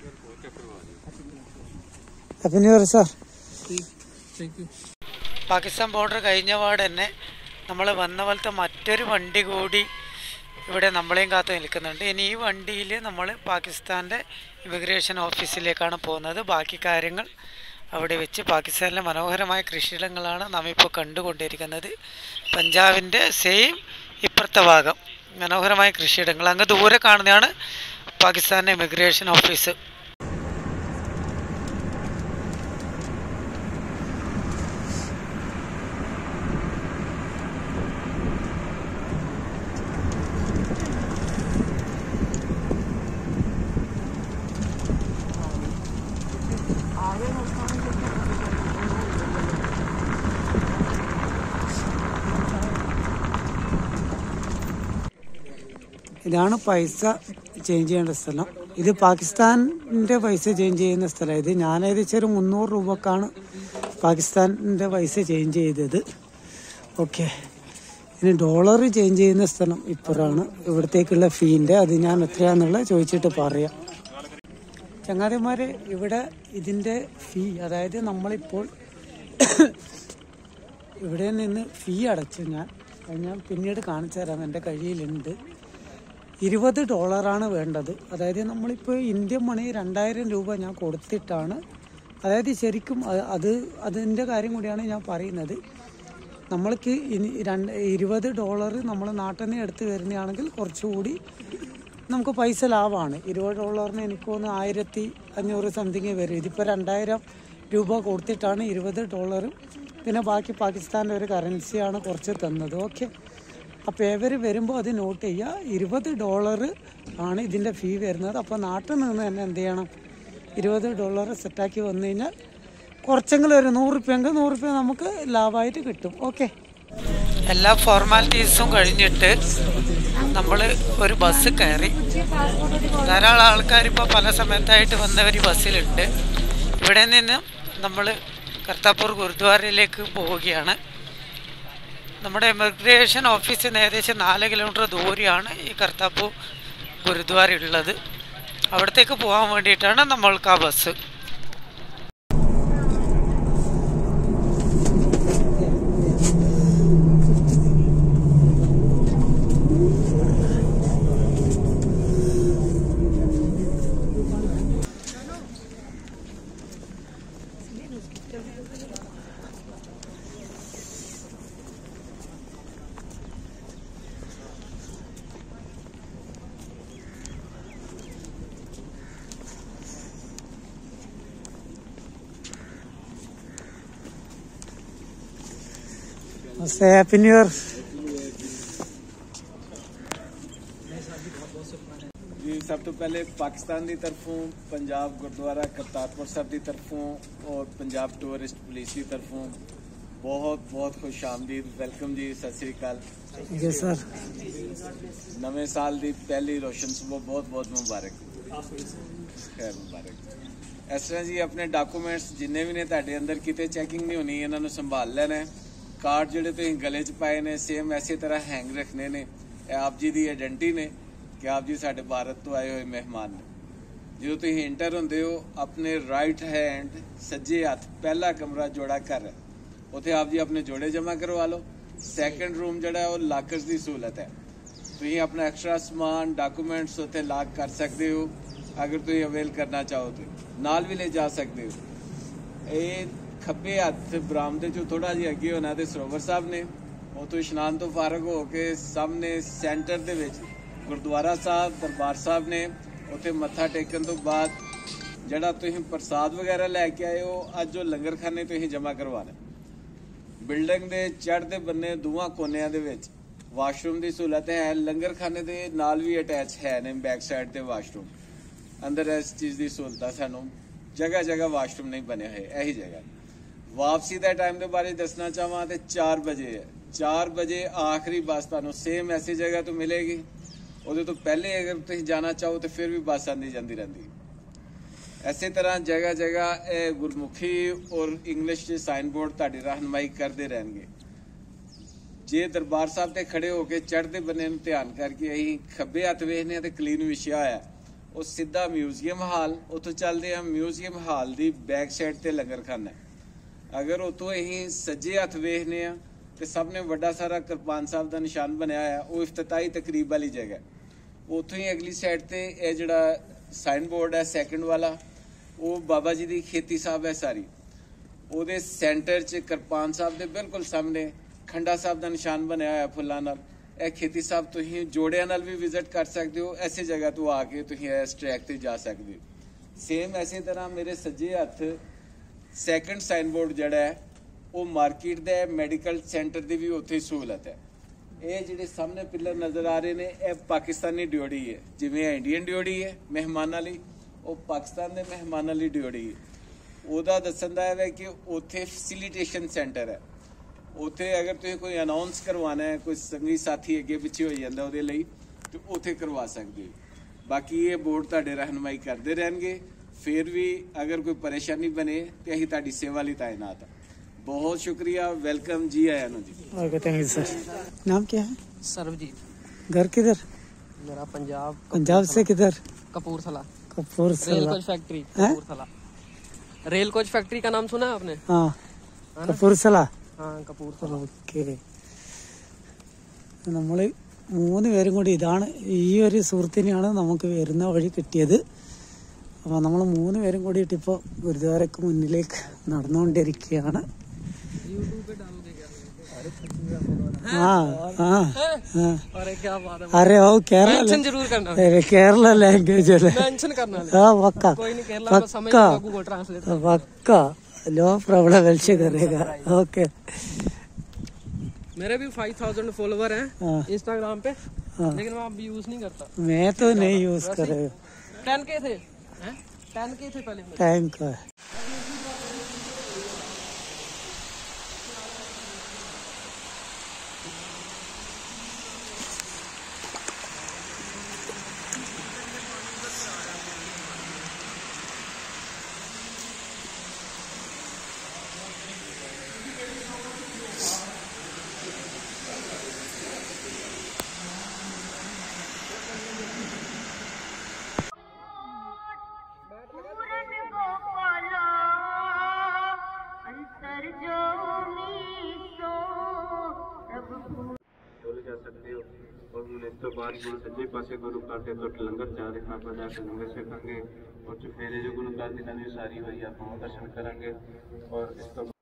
happy new year sir Pakistan border കഴിഞ്ഞ പാട് തന്നെ നമ്മൾ വന്ന പോലത്തെ മറ്റൊരു വണ്ടി കൂടി ഇവിടെ നമ്മളെയും കാത്തു നിൽക്കുന്നുണ്ട് ഇനി ഈ വണ്ടിയിൽ നമ്മൾ പാകിസ്ഥാൻ്റെ ഇമിഗ്രേഷൻ ഓഫീസിലേക്കാണ് പോകുന്നത് ബാക്കി കാര്യങ്ങൾ അവിടെ വെച്ച് പാകിസ്ഥാനിലെ മനോഹരമായ കൃഷിയിടങ്ങളാണ് നാം ഇപ്പോൾ കണ്ടുകൊണ്ടിരിക്കുന്നത് പഞ്ചാബിൻ്റെ സെയിം ഇപ്പുറത്തെ ഭാഗം മനോഹരമായ കൃഷിയിടങ്ങൾ അങ്ങ് ദൂരെ കാണുന്നതാണ് പാകിസ്ഥാൻ്റെ ഇമിഗ്രേഷൻ ഓഫീസ് ഇതാണ് പൈസ ചേഞ്ച് ചെയ്യേണ്ട സ്ഥലം ഇത് പാകിസ്ഥാനിന്റെ പൈസ ചേഞ്ച് ചെയ്യുന്ന സ്ഥലം ഇത് ഞാൻ ഏകദേശം ഒരു മുന്നൂറ് രൂപക്കാണ് പാകിസ്ഥാനിന്റെ പൈസ ചേഞ്ച് ചെയ്തത് ഓക്കെ ഇനി ഡോളർ ചേഞ്ച് ചെയ്യുന്ന സ്ഥലം ഇപ്പുറമാണ് ഇവിടത്തേക്കുള്ള ഫീൻ്റെ അത് ഞാൻ എത്രയാന്നുള്ള ചോദിച്ചിട്ട് പറയാം ചങ്ങാതിമാരെ ഇവിടെ ഇതിൻ്റെ ഫീ അതായത് നമ്മളിപ്പോൾ ഇവിടെ നിന്ന് ഫീ അടച്ചു ഞാൻ അത് ഞാൻ പിന്നീട് കാണിച്ചു തരാം എൻ്റെ കയ്യിലുണ്ട് ഇരുപത് ഡോളറാണ് വേണ്ടത് അതായത് നമ്മളിപ്പോൾ ഇന്ത്യൻ മണി രണ്ടായിരം രൂപ ഞാൻ കൊടുത്തിട്ടാണ് അതായത് ശരിക്കും അത് അത് അതിൻ്റെ കാര്യം കൂടിയാണ് ഞാൻ പറയുന്നത് നമ്മൾക്ക് ഇനി രണ്ട് ഇരുപത് ഡോളർ നമ്മൾ നാട്ടിൽ നിന്ന് എടുത്ത് വരുന്നതാണെങ്കിൽ കുറച്ചുകൂടി നമുക്ക് പൈസ ലാഭമാണ് ഇരുപത് ഡോളറിന് എനിക്ക് തോന്നുന്നു ആയിരത്തി അഞ്ഞൂറ് സംതിങ് വരും ഇതിപ്പോൾ രണ്ടായിരം രൂപ കൊടുത്തിട്ടാണ് ഇരുപത് ഡോളറും പിന്നെ ബാക്കി പാകിസ്ഥാൻ്റെ ഒരു കറൻസിയാണ് കുറച്ച് തന്നത് ഓക്കെ അപ്പോൾ ഇവർ വരുമ്പോൾ അത് നോട്ട് ചെയ്യുക ഇരുപത് ഡോളർ ആണ് ഇതിൻ്റെ ഫീ വരുന്നത് അപ്പോൾ നാട്ടിൽ നിന്ന് തന്നെ എന്ത് ചെയ്യണം ഇരുപത് ഡോളർ സെറ്റാക്കി വന്നു കഴിഞ്ഞാൽ കുറച്ചെങ്കിലും ഒരു നൂറ് റുപ്യെങ്കിൽ നൂറ് റുപ്യ നമുക്ക് ലാഭമായിട്ട് കിട്ടും ഓക്കെ എല്ലാ ഫോർമാലിറ്റീസും കഴിഞ്ഞിട്ട് നമ്മൾ ഒരു ബസ് കയറി ധാരാളം ആൾക്കാർ ഇപ്പോൾ പല സമയത്തായിട്ട് വന്നവർ ഈ ബസ്സിലുണ്ട് ഇവിടെ നിന്ന് നമ്മൾ കർത്താപ്പൂർ ഗുരുദ്വാരയിലേക്ക് പോവുകയാണ് നമ്മുടെ ഇമിഗ്രേഷൻ ഓഫീസിൽ നിന്ന് ഏകദേശം നാല് കിലോമീറ്റർ ദൂരെയാണ് ഈ കർത്താപ്പൂർ ഗുരുദ്വാര ഉള്ളത് അവിടത്തേക്ക് പോകാൻ വേണ്ടിയിട്ടാണ് നമ്മൾക്ക് ആ ബസ് ഹാപ്പി ന്യൂ ഇയർ
ਜੀ ਸਭ ਤੋਂ ਪਹਿਲੇ ਪਾਕਿਸਤਾਨ ਦੀ ਤਰਫੋਂ ਪੰਜਾਬ ਗੁਰਦੁਆਰਾ ਕਰਤਾਰਪੁਰ ਸਾਹਿਬ ਦੀ ਤਰਫੋਂ ਔਰ ਪੰਜਾਬ ਟੂਰਿਸਟ ਪੁਲਿਸ ਦੀ ਤਰਫੋਂ ਬਹੁਤ ਬਹੁਤ ਖੁਸ਼ ਆਮਦੀਦ ਵੈਲਕਮ ਜੀ ਸਤਿ ਸ੍ਰੀ ਅਕਾਲ
ਜੀ ਸਰ
ਨਵੇਂ ਸਾਲ ਦੀ ਪਹਿਲੀ ਰੋਸ਼ਨ ਸੁਬਹ ਬਹੁਤ ਬਹੁਤ ਮੁਬਾਰਕ ਖੈਰ ਮੁਬਾਰਕ ਇਸ ਤਰ੍ਹਾਂ ਜੀ ਆਪਣੇ ਡਾਕੂਮੈਂਟਸ ਜਿੰਨੇ ਵੀ ਨੇ ਤੁਹਾਡੇ ਅੰਦਰ ਕਿਤੇ ਚੈਕਿੰਗ ਨਹੀਂ ਹੋਣੀ ਇਹਨਾਂ ਨੂੰ ਸੰਭਾਲ ਲੈਣਾ ਹੈ ਕਾਰਡ ਜਿਹੜੇ ਤੁਸੀਂ ਗਲੇ 'ਚ ਪਾਏ ਨੇ ਸੇਮ ਐਸੇ ਤਰ੍ਹਾਂ ਹੈਂਗ ਰੱਖਣੇ ਨੇ ਇਹ ਆਪ ਜੀ ਦੀ ਆਇਡੈਂਟੀ ਨੇ ਕਿ ਆਪ ਜੀ ਸਾਡੇ ਭਾਰਤ ਤੋਂ ਆਏ ਹੋਏ ਮਹਿਮਾਨ ਨੇ ਜਦੋਂ ਤੁਸੀਂ ਇੰਟਰ ਹੁੰਦੇ ਹੋ ਆਪਣੇ ਰਾਈਟ ਹੈਂਡ ਸੱਜੇ ਹੱਥ ਪਹਿਲਾ ਕਮਰਾ ਜੋੜਾ ਕਰ ਹੈ ਉੱਥੇ ਆਪ ਜੀ ਆਪਣੇ ਜੋੜੇ ਜਮ੍ਹਾਂ ਕਰਵਾ ਲਓ ਸੈਕੰਡ ਰੂਮ ਜਿਹੜਾ ਹੈ ਉਹ ਲਾਕਰਸ ਦੀ ਸਹੂਲਤ ਹੈ ਤੁਸੀਂ ਆਪਣਾ ਐਕਸਟਰਾ ਸਮਾਨ ਡਾਕੂਮੈਂਟਸ ਉੱਥੇ ਲਾਕ ਕਰ ਸਕਦੇ ਹੋ ਅਗਰ ਤੁਸੀਂ ਅਵੇਲ ਕਰਨਾ ਚਾਹੋ ਤੇ ਨਾਲ ਵੀ ਲੈ ਜਾ ਸਕਦੇ ਹੋ ਇਹ ਖੱਬੇ ਹੱਥ ਬਰਾਮਦੇ ਚੋਂ ਥੋੜਾ ਜਿਹਾ ਅੱਗੇ ਹੋਣਾ ਤੇ ਸਰੋਵਰ ਸਾਹਿਬ ਨੇ ਉਤੋਂ ਇਸ਼ਨਾਨ ਤੋਂ ਫਾਰਗ ਹੋ ਕੇ ਸਾਹਮਣੇ ਸੈਂਟਰ ਦੇ ਵਿੱਚ ਗੁਰਦੁਆਰਾ ਸਾਹਿਬ ਦਰਬਾਰ ਸਾਹਿਬ ਨੇ ਉੱਥੇ ਮੱਥਾ ਟੇਕਣ ਤੋਂ ਬਾਅਦ ਜਿਹੜਾ ਤੁਸੀਂ ਪ੍ਰਸਾਦ ਵਗੈਰਾ ਲੈ ਕੇ ਆਏ ਹੋ ਅੱਜ ਉਹ ਲੰਗਰਖਾਨੇ ਤੁਸੀਂ ਜਮ੍ਹਾਂ ਕਰਵਾਣਾ ਬਿਲਡਿੰਗ ਦੇ ਚੜ੍ਹਦੇ ਬੰਨੇ ਦੋਵਾਂ ਕੋਨਿਆਂ ਦੇ ਵਿੱਚ ਵਾਸ਼ਰੂਮ ਦੀ ਸਹੂਲਤ ਹੈ ਲੰਗਰਖਾਨੇ ਦੇ ਨਾਲ ਵੀ ਅਟੈਚ ਹੈ ਨੇ ਬੈਕ ਸਾਈਡ ਤੇ ਵਾਸ਼ਰੂਮ ਅੰਦਰ ਇਸ ਚੀਜ਼ ਦੀ ਸਹੂਲਤ ਆ ਸਾਨੂੰ ਜਗ੍ਹਾ ਜਗ੍ਹਾ ਵਾਸ਼ਰੂਮ ਨਹੀਂ ਬਣੇ ਹੋਏ ਇਹੀ ਜਗ੍ਹਾ ਵਾਪਸੀ ਦਾ ਟਾਈਮ ਦੇ ਬਾਰੇ ਦੱਸਣਾ ਚਾਹਾਂ ਤੇ 4 ਵਜੇ ਹੈ 4 ਵਜੇ ਆਖਰੀ ਬੱਸ ਤੁਹਾਨੂੰ ਸੇਮ ਐਸੀ ਜਗ੍ਹਾ ਤੋਂ ਮਿਲੇਗੀ ਉਹਦੇ ਤੋਂ ਪਹਿਲੇ ਅਗਰ ਤੁਸੀਂ ਜਾਣਾ ਚਾਹੋ ਤੇ ਫਿਰ ਵੀ ਬੱਸ ਆਂਦੀ ਜਾਂਦੀ ਰਹਿੰਦੀ ਐਸੇ ਤਰ੍ਹਾਂ ਜਗ੍ਹਾ ਜਗ੍ਹਾ ਇਹ ਗੁਰਮੁਖੀ ਔਰ ਇੰਗਲਿਸ਼ ਦੇ ਸਾਈਨ ਬੋਰਡ ਤੁਹਾਡੀ ਰਹਿਨਮਾਈ ਕਰਦੇ ਰਹਿਣਗੇ ਜੇ ਦਰਬਾਰ ਸਾਹਿਬ ਤੇ ਖੜੇ ਹੋ ਕੇ ਚੜ੍ਹਦੇ ਬੰਨੇ ਨੂੰ ਧਿਆਨ ਕਰਕੇ ਅਸੀਂ ਖੱਬੇ ਹੱਥ ਵੇਖਨੇ ਆ ਤੇ ਕਲੀਨ ਵਿਛਿਆ ਹੋਇਆ ਉਹ ਸਿੱਧਾ ਮਿਊਜ਼ੀਅਮ ਹਾਲ ਉੱਥੋਂ ਚੱਲਦੇ ਆ ਮਿਊਜ਼ੀਅਮ ਹਾਲ ਦੀ ਬੈਕ ਸਾਈਡ ਤੇ ਲੰਗਰਖਾਨਾ ਹੈ ਅਗਰ ਉਤੋਂ ਅਸੀਂ ਸੱਜੇ ਹੱਥ ਵੇਖਨੇ ਆ ਤੇ ਸਭ ਨੇ ਵੱਡਾ ਸਾਰਾ ਕਿਰਪਾਨ ਸਾਹਿਬ ਦਾ ਨਿਸ਼ਾਨ ਬਣਿਆ ਹੋਇਆ ਉਹ ਇਫਤਤਾਈ ਤਕਰੀਬ ਵਾਲੀ ਜਗ੍ਹਾ ਹੈ। ਉੱਥੋਂ ਹੀ ਅਗਲੀ ਸਾਈਡ ਤੇ ਇਹ ਜਿਹੜਾ ਸਾਈਨ ਬੋਰਡ ਹੈ ਸੈਕੰਡ ਵਾਲਾ ਉਹ ਬਾਬਾ ਜੀ ਦੀ ਖੇਤੀ ਸਾਹਿਬ ਹੈ ਸਾਰੀ ਉਹਦੇ ਸੈਂਟਰ 'ਚ ਕਿਰਪਾਨ ਸਾਹਿਬ ਦੇ ਬਿਲਕੁਲ ਸਾਹਮਣੇ ਖੰਡਾ ਸਾਹਿਬ ਦਾ ਨਿਸ਼ਾਨ ਬਣਿਆ ਹੋਇਆ ਫੁੱਲਾਂ ਨਾਲ ਇਹ ਖੇਤੀ ਸਾਹਿਬ ਤੁਸੀਂ ਜੋੜਿਆਂ ਨਾਲ ਵੀ ਵਿਜ਼ਿਟ ਕਰ ਸਕਦੇ ਹੋ ਐਸੇ ਜਗ੍ਹਾ ਤੋਂ ਆ ਕੇ ਤੁਸੀਂ ਇਸ ਟਰੈਕ ਤੇ ਜਾ ਸਕਦੇ ਹੋ ਸੇਮ ਐਸੇ ਤਰ੍ਹਾਂ ਮੇਰੇ ਸੱਜੇ ਹੱਥ ਸੈਕੰਡ ਸਾਈਨ ਬੋਰਡ ਜਿਹੜਾ ਹੈ ਉਹ ਮਾਰਕੀਟ ਦਾ ਮੈਡੀਕਲ ਸੈਂਟਰ ਦੀ ਵੀ ਉੱਥੇ ਹੀ ਸਹੂਲਤ ਹੈ ਇਹ ਜਿਹੜੇ ਸਾਹਮਣੇ ਪਿੱਲਰ ਨਜ਼ਰ ਆ ਰਹੇ ਨੇ ਇਹ ਪਾਕਿਸਤਾਨੀ ਡਿਓੜੀ ਹੈ ਜਿਵੇਂ ਇਹ ਇੰਡੀਅਨ ਡਿਓੜੀ ਹੈ ਮਹਿਮਾਨਾਂ ਲਈ ਉਹ ਪਾਕਿਸਤਾਨ ਦੇ ਮਹਿਮਾਨਾਂ ਲਈ ਡਿਓੜੀ ਹੈ ਉਹਦਾ ਦੱਸਣ ਦਾ ਇਹ ਹੈ ਕਿ ਉੱਥੇ ਫੈਸਿਲਿਟੇਸ਼ਨ ਸੈਂਟਰ ਹੈ ਉੱਥੇ ਅਗਰ ਤੁਸੀਂ ਕੋਈ ਅਨਾਉਂਸ ਕਰਵਾਉਣਾ ਹੈ ਕੋਈ ਸੰਗੀ ਸਾਥੀ ਅੱਗੇ ਪਿੱਛੇ ਹੋ ਜਾਂਦਾ ਉਹਦੇ ਲਈ ਤੇ ਉੱਥੇ ਕਰਵਾ ਸਕਦੇ ਹੋ ਬਾਕੀ ਇਹ ਬੋਰਡ ਤੁਹਾਡੇ ਰਹਿਨਮਾਈ ਕਰਦੇ ਰਹਿਣਗੇ ਫਿਰ ਵੀ ਅਗਰ ਕੋਈ ਪਰੇਸ਼ਾਨੀ ਬਣੇ ਤੇ ਅਸੀਂ ਤੁਹਾਡੀ ਸੇਵਾ ਲਈ ਤਾਇਨਾਤ ਹਾਂ ਬਹੁਤ ਸ਼ੁਕਰੀਆ ਵੈਲਕਮ ਜੀ ਆਇਆਂ ਨੂੰ ਜੀ
ओके थैंक यू सर नाम क्या है
ਸਰਬਜੀਤ
घर किधर
ਮੇਰਾ ਪੰਜਾਬ
पंजाब से किधर
Kapurthala rail
Kapurthala
coach factory
हैं?
कपूरथला रेल कोच फैक्ट्री का नाम सुना है आपने
हाँ कपूरथला
हाँ कपूरथला
ഓക്കെ നമ്മൾ മൂന്ന് പേരും കൂടി ഇതാണ് ഈ ഒരു സുഹൃത്തിനെയാണ് നമുക്ക് വരുന്ന വഴി കിട്ടിയത് അപ്പോൾ നമ്മൾ മൂന്ന് പേരും കൂടിയിട്ട് ഇപ്പോൾ ഗുരുദ്വാരക്ക് മുന്നിലേക്ക് നടന്നുകൊണ്ടിരിക്കുകയാണ് ആ ആ ആ
अरे क्या बात है
अरे ओ केरला
मेंशन जरूर करना
अरे केरला लैंग्वेज है
मेंशन करना
हाँ पक्का
कोई नहीं केरला में समझ
पक्का
लेगा गूगल ट्रांसलेट
पक्का नो प्रॉब्लम वेल्शे करेगा ओके
मेरे भी 5000 फॉलोवर हैं
हाँ
इंस्टाग्राम पे
हाँ।
लेकिन मैं अभी यूज नहीं करता
मैं तो नहीं यूज करेगा
10 के थे हैं 10 के थे पहले मेरे
टैंक है
पूरन गोपाला अंतर जो मीसो प्रभु
ਡੋਲੇ ਜਾ ਸਕਦੇ ਹੋ ਔਰ ਹੁਣ ਇਸ ਤੋਂ ਬਾਅਦ ਗੁਰੂ ਸੱਜੇ ਪਾਸੇ ਗੁਰੂ ਘਰ ਦੇ ਤੋਂ ਲੰਗਰ ਚੱਲ ਰਿਹਾ ਆਪਾਂ ਜਾ ਕੇ ਲੰਗਰ ਛਕਾਂਗੇ ਔਰ ਚੁਫੇਰੇ ਜੋ ਗੁਰੂ ਘਰ ਦੀ ਨਵੀਂ ਸਾਰੀ ਹੋਈ ਆਪਾਂ ਉਹ ਦਰਸ਼ਨ ਕਰਾਂਗੇ ਔਰ ਇਸ ਤੋਂ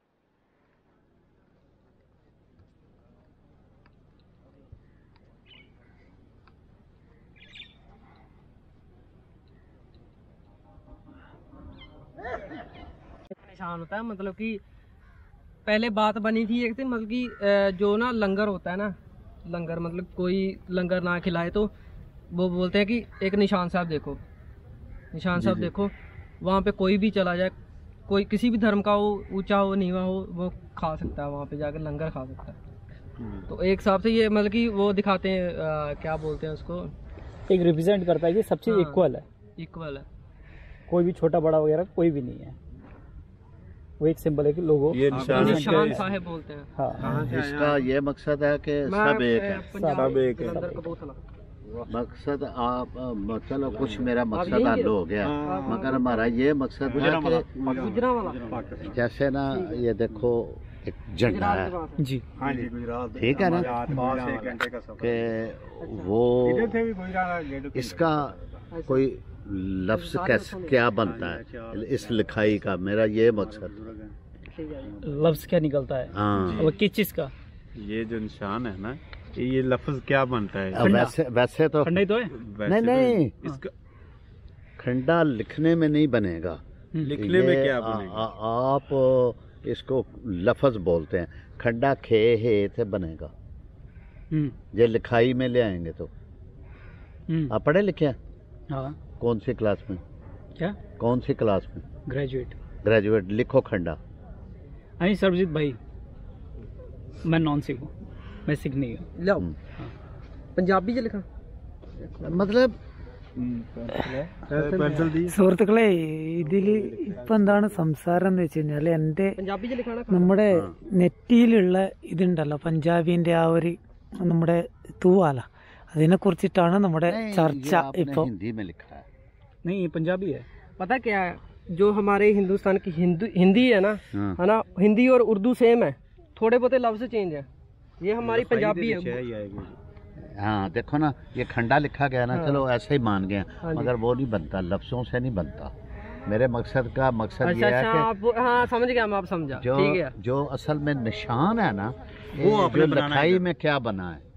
निशान होता है मतलब कि पहले बात बनी थी एक दिन मतलब कि अ, जो ना लंगर होता है ना लंगर मतलब कोई लंगर ना खिलाए तो वो बोलते हैं कि एक निशान साहब देखो निशान साहब देखो वहाँ पे कोई भी चला जाए कोई किसी भी धर्म का हो ऊंचा हो नीवा हो वो खा सकता है वहाँ पे जाकर लंगर खा सकता है तो एक हिसाब से ये मतलब कि वो दिखाते हैं अ, क्या बोलते हैं उसको
एक रिप्रेजेंट करता है कि सब चीज़
हाँ।
इक्वल है
इक्वल है
कोई भी छोटा बड़ा वगैरह कोई भी नहीं है वो एक सिंबल है कि लोगो
ये निशान
निशान साहेब बोलते हैं
हाँ
इसका ये मकसद है कि
मैं,
सब एक
अ,
है
पंजाब
सब एक है
जलंधर कपूरथला
मकसद आप अ, चलो कुछ मेरा मकसद
यही
हल
है?
हो गया मगर हमारा ये मकसद है कि
गुजरा वाला
जैसे ना ये देखो एक झंडा
गुजरात
है
के पास है।
जी
ठीक है ना कि वो इसका कोई लफ्ज कैसे क्या बनता है इस लिखाई का मेरा ये मकसद
ठीक है
लफ्ज क्या निकलता है
हाँ
वो किस चीज का
ये जो निशान है ना ये लफ्ज क्या बनता है
अब वैसे वैसे तो
ठंडा ही तो है
नहीं नहीं
इसका
खंडा लिखने में नहीं बनेगा
लिखने में
ये
क्या
आ-
बनेगा
आ- आप इसको लफज बोलते हैं खंडा खे हे थे बनेगा
हम्म,
ये लिखाई में ले आएंगे तो
हम्म,
आप पढ़े लिखे हैं
हाँ
कौन सी क्लास में
क्या
कौन सी क्लास में
ग्रेजुएट
ग्रेजुएट लिखो खंडा
नहीं सरबजीत भाई मैं नॉन सिख हूँ मैं सिख नहीं हूँ
ਲਿਆਓ ਪੰਜਾਬੀ ਚ ਲਿਖਾਂ
मतलब
സുഹൃത്തുക്കളെ ഇതിൽ ഇപ്പം എന്താണ് സംസാരം എന്ന് വെച്ച് കഴിഞ്ഞാൽ എൻ്റെ
ਪੰਜਾਬੀ ਚ ਲਿਖਾਣਾ
നമ്മുടെ നെറ്റിയിലുള്ള ഇതുണ്ടല്ലോ പഞ്ചാബിന്റെ ആ ഒരു നമ്മുടെ തൂവാല അതിനെ കുറിച്ചിട്ടാണ് നമ്മുടെ
नहीं,
ചർച്ച
ये आपने
ഇപ്പൊ
हिंदी में लिखा है
नहीं ये पंजाबी है
पता क्या है जो हमारे हिंदुस्तान की हिंदू हिंदी है ना
हाँ।
है ना हिंदी और उर्दू सेम है थोड़े बहुत लफ्ज चेंज है ये हमारी पंजाबी है
हाँ देखो ना ये खंडा लिखा गया ना चलो ऐसे ही मान गए
हाँ जी।
मगर वो नहीं बनता लफ्जों से नहीं बनता मेरे मकसद का मकसद
अच्छा
ये है
अच्छा
कि
आप हाँ समझ गया मैं आप समझा
जो
ठीक है
जो असल में निशान है ना वो जो लिखाई में क्या बना है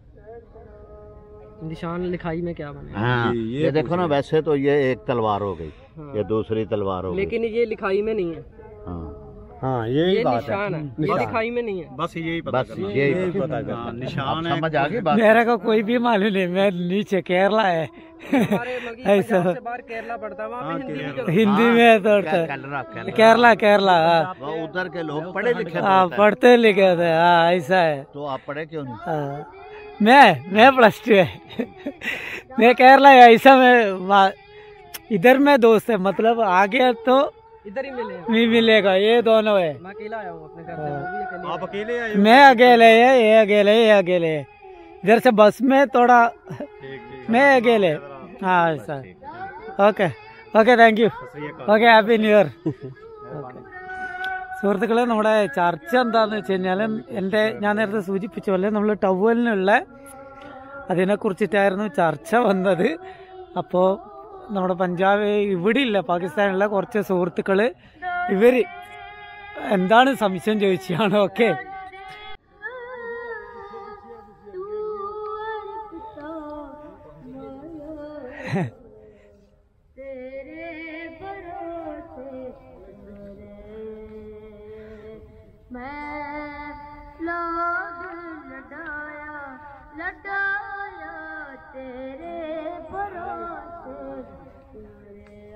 निशान लिखाई में क्या बना
हाँ ये, देखो ना वैसे तो ये एक तलवार हो गई
हाँ।
ये दूसरी तलवार हो गई
लेकिन ये लिखाई में नहीं है
हाँ
हाँ
ये निशान है ये लिखाई में नहीं है
बस यही
बस यही पता करना
निशान
आप समझ आ गई बात
मेरे को कोई भी मालूम नहीं मैं नीचे केरला है
हमारे मतलब कि
ऐसा
पंजाब से बाहर केरला पड़ता है वहाँ पे हिंदी भी चलती
हिंदी
हाँ,
में तो
क्या कलरा कलरा
केरला केरला हाँ
वो उधर के लोग पढ़े लिखे
हाँ
होते हैं।
पढ़ते लिखे थे हाँ ऐसा है
तो आप पढ़े क्यों नहीं
हाँ, मैं मैं प्लस टू है मैं केरला ऐसा मैं वा- इधर में दोस्त है मतलब आ गया तो
इधर ही मिले
भी मिलेगा ये दोनों है
मैं अकेला आया हूँ अपने घर से वो भी अकेले
आप अकेले आए
मैं अकेले है ये अकेले ये अकेले है इधर से बस में थोड़ा मैं अकेले हाँ sir okay okay thank you okay happy new year സുഹൃത്തുക്കളെ നമ്മുടെ ചർച്ച എന്താന്ന് വെച്ച് കഴിഞ്ഞാൽ എൻ്റെ ഞാൻ നേരത്തെ സൂചിപ്പിച്ച പോലെ നമ്മൾ ടവലിനുള്ള അതിനെക്കുറിച്ചിട്ടായിരുന്നു ചർച്ച വന്നത് അപ്പോൾ നമ്മുടെ പഞ്ചാബ് ഇവിടെ ഇല്ല പാകിസ്ഥാനിലുള്ള കുറച്ച് സുഹൃത്തുക്കൾ ഇവർ എന്താണ് സംശയം ചോദിച്ചാണ് ഓക്കെ
तेरे भरोसे मैं लोग लड़ाया लड़ाया तेरे भरोसे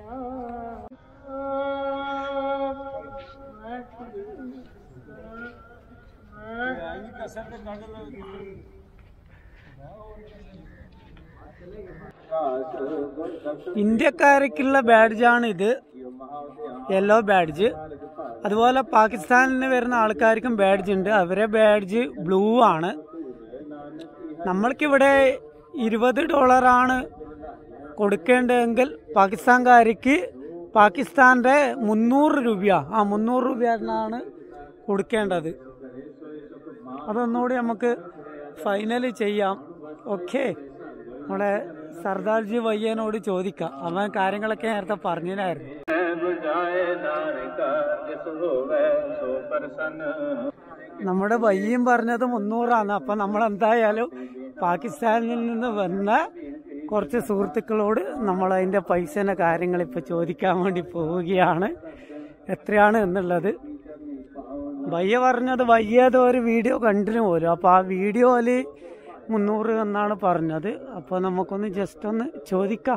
ഇന്ത്യക്കാർക്കുള്ള ബാഡ്ജാണ് ഇത് യെല്ലോ ബാഡ്ജ് അതുപോലെ പാകിസ്ഥാനിൽ നിന്ന് വരുന്ന ആൾക്കാർക്കും ബാഡ്ജ് ഉണ്ട് അവരെ ബാഡ്ജ് ബ്ലൂ ആണ് നമ്മൾക്കിവിടെ ഇരുപത് ഡോളറാണ് കൊടുക്കേണ്ടതെങ്കിൽ പാകിസ്ഥാൻകാർക്ക് പാകിസ്ഥാൻ്റെ മുന്നൂറ് രൂപ ആ മുന്നൂറ് രൂപയാണ് കൊടുക്കേണ്ടത് അതൊന്നുകൂടി നമുക്ക് ഫൈനൽ ചെയ്യാം ഓക്കെ നമ്മുടെ സർദാർജി വയ്യനോട് ചോദിക്കാം അവൻ കാര്യങ്ങളൊക്കെ നേരത്തെ പറഞ്ഞില്ലായിരുന്നു
बुझाए नानक जिस होवे सो प्रसन्न
നമ്മുടെ വയ്യം പറഞ്ഞത് മുന്നൂറാണ് അപ്പൊ നമ്മൾ എന്തായാലും പാകിസ്ഥാനിൽ നിന്ന് വന്ന കുറച്ച് സുഹൃത്തുക്കളോട് നമ്മൾ അതിന്റെ പൈസന്റെ കാര്യങ്ങൾ ഇപ്പൊ ചോദിക്കാൻ വേണ്ടി പോവുകയാണ് എത്രയാണ് എന്നുള്ളത് വയ്യ പറഞ്ഞത് വയ്യാതെ ഒരു വീഡിയോ കണ്ടിന് പോലും അപ്പൊ ആ വീഡിയോയില് മുന്നൂറ് എന്നാണ് പറഞ്ഞത് അപ്പൊ നമുക്കൊന്ന് ജസ്റ്റ് ഒന്ന് ചോദിക്കാം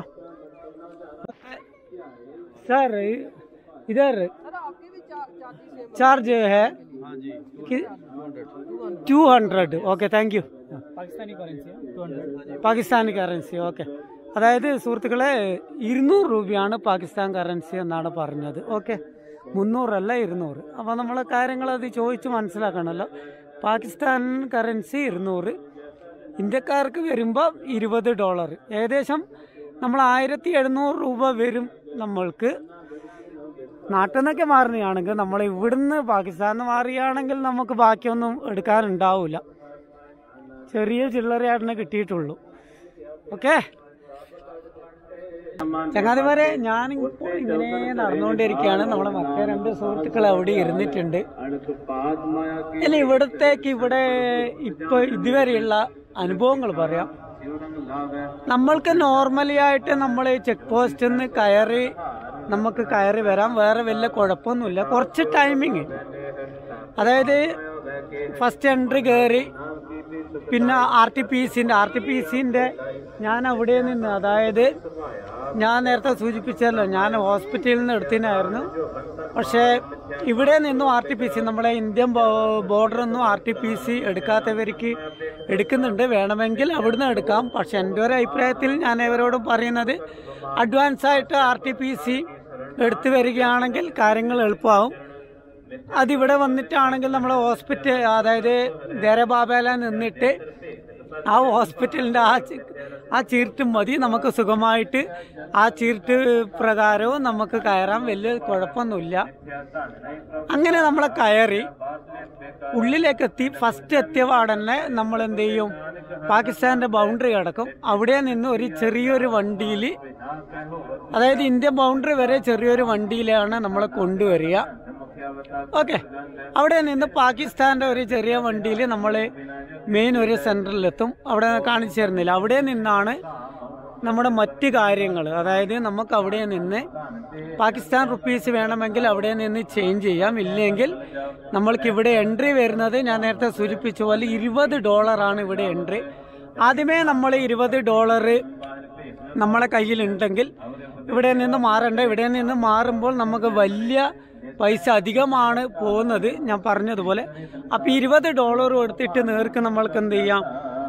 सर इधर चार्ज है two hundred okay thank you
Pakistani currency two hundred
Pakistani currency okay അതായത് സുഹൃത്തുക്കളെ ഇരുന്നൂറ് രൂപയാണ് പാകിസ്ഥാൻ കറൻസി എന്നാണ് പറഞ്ഞത് ഓക്കെ മുന്നൂറല്ല ഇരുന്നൂറ് അപ്പോൾ നമ്മളെ കാര്യങ്ങൾ അത് ചോദിച്ച് മനസ്സിലാക്കണമല്ലോ പാകിസ്ഥാൻ കറൻസി ഇരുന്നൂറ് ഇന്ത്യക്കാർക്ക് വരുമ്പോൾ ഇരുപത് ഡോളർ ഏകദേശം നമ്മൾ ആയിരത്തി എഴുന്നൂറ് രൂപ വരും നമ്മൾക്ക് നാട്ടിൽ നിന്നൊക്കെ മാറുകയാണെങ്കിൽ നമ്മൾ ഇവിടുന്ന് പാകിസ്ഥാനിൽ നിന്ന് മാറുകയാണെങ്കിൽ നമുക്ക് ബാക്കിയൊന്നും എടുക്കാനുണ്ടാവില്ല ചെറിയ ചില്ലറയായിട്ടേ കിട്ടിയിട്ടുള്ളൂ ഓക്കെ ചങ്ങാതിമാരെ ഞാൻ ഇപ്പോൾ ഇങ്ങനെ നടന്നുകൊണ്ടിരിക്കുകയാണ് നമ്മുടെ മക്കളെ രണ്ട് സുഹൃത്തുക്കൾ അവിടെ ഇരുന്നിട്ടുണ്ട് ഇനി ഇവിടത്തേക്ക് ഇവിടെ ഇപ്പൊ ഇതുവരെയുള്ള അനുഭവങ്ങൾ പറയാം നമ്മൾക്ക് നോർമലി ആയിട്ട് നമ്മൾ ചെക്ക് പോസ്റ്റിൽ നിന്ന് കയറി നമുക്ക് കയറി വരാം വേറെ വലിയ കുഴപ്പമൊന്നുമില്ല കുറച്ച് ടൈമിങ് അതായത് ഫസ്റ്റ് എൻട്രി കയറി പിന്നെ ആർ ടി പി സിൻ്റെ ആർ ടി പി സിൻ്റെ ഞാൻ അവിടെ നിന്ന് അതായത് ഞാൻ നേരത്തെ സൂചിപ്പിച്ചല്ലോ ഞാൻ ഹോസ്പിറ്റലിൽ നിന്ന് എടുത്തതിനായിരുന്നു പക്ഷേ ഇവിടെ നിന്നും ആർ ടി പി സി നമ്മളെ ഇന്ത്യൻ ബോർഡറിൽ നിന്നും ആർ ടി പി സി എടുക്കാത്തവർക്ക് എടുക്കുന്നുണ്ട് വേണമെങ്കിൽ അവിടുന്ന് എടുക്കാം പക്ഷെ എൻ്റെ ഒരു അഭിപ്രായത്തിൽ ഞാൻ ഇവരോടും പറയുന്നത് അഡ്വാൻസ് ആയിട്ട് ആർ ടി പി സി എടുത്തു വരികയാണെങ്കിൽ കാര്യങ്ങൾ എളുപ്പമാവും അതിവിടെ വന്നിട്ടാണെങ്കിൽ നമ്മൾ ഹോസ്പിറ്റൽ അതായത് ദേരബാബേല നിന്നിട്ട് ആ ഹോസ്പിറ്റലിൻ്റെ ആ ചി- ആ ചീർട്ട് മതി നമുക്ക് സുഖമായിട്ട് ആ ചീർട്ട് പ്രകാരവും നമുക്ക് കയറാൻ വലിയ കുഴപ്പമൊന്നുമില്ല അങ്ങനെ നമ്മൾ കയറി ഉള്ളിലേക്ക് എത്തി ഫസ്റ്റ് എത്തിയ പാടന്നെ നമ്മൾ എന്ത് ചെയ്യും പാകിസ്ഥാന്റെ ബൗണ്ടറി കിടക്കും അവിടെ നിന്ന് ഒരു ചെറിയൊരു വണ്ടിയിൽ അതായത് ഇന്ത്യൻ ബൗണ്ടറി വരെ ചെറിയൊരു വണ്ടിയിലാണ് നമ്മളെ കൊണ്ടുവരിക ഓക്കെ അവിടെ നിന്ന് പാകിസ്ഥാന്റെ ഒരു ചെറിയ വണ്ടിയിൽ നമ്മൾ മെയിൻ ഒരു സെൻറ്ററിലെത്തും അവിടെ കാണിച്ചു തരുന്നില്ല അവിടെ നിന്നാണ് നമ്മുടെ മറ്റ് കാര്യങ്ങൾ അതായത് നമുക്ക് അവിടെ നിന്ന് പാകിസ്ഥാൻ റുപ്പീസ് വേണമെങ്കിൽ അവിടെ നിന്ന് ചേഞ്ച് ചെയ്യാം ഇല്ലെങ്കിൽ നമ്മൾക്ക് ഇവിടെ എൻട്രി വരുന്നത് ഞാൻ നേരത്തെ സൂചിപ്പിച്ച പോലെ ഇരുപത് ഡോളറാണ് ഇവിടെ എൻട്രി ആദ്യമേ നമ്മൾ ഇരുപത് ഡോളർ നമ്മളെ കയ്യിലുണ്ടെങ്കിൽ ഇവിടെ നിന്ന് മാറണ്ട ഇവിടെ നിന്ന് മാറുമ്പോൾ നമുക്ക് വലിയ പൈസ അധികമാണ് പോകുന്നത് ഞാൻ പറഞ്ഞതുപോലെ അപ്പം ഇരുപത് ഡോളർ എടുത്തിട്ട് നേർക്ക് നമ്മൾക്ക് എന്ത് ചെയ്യാം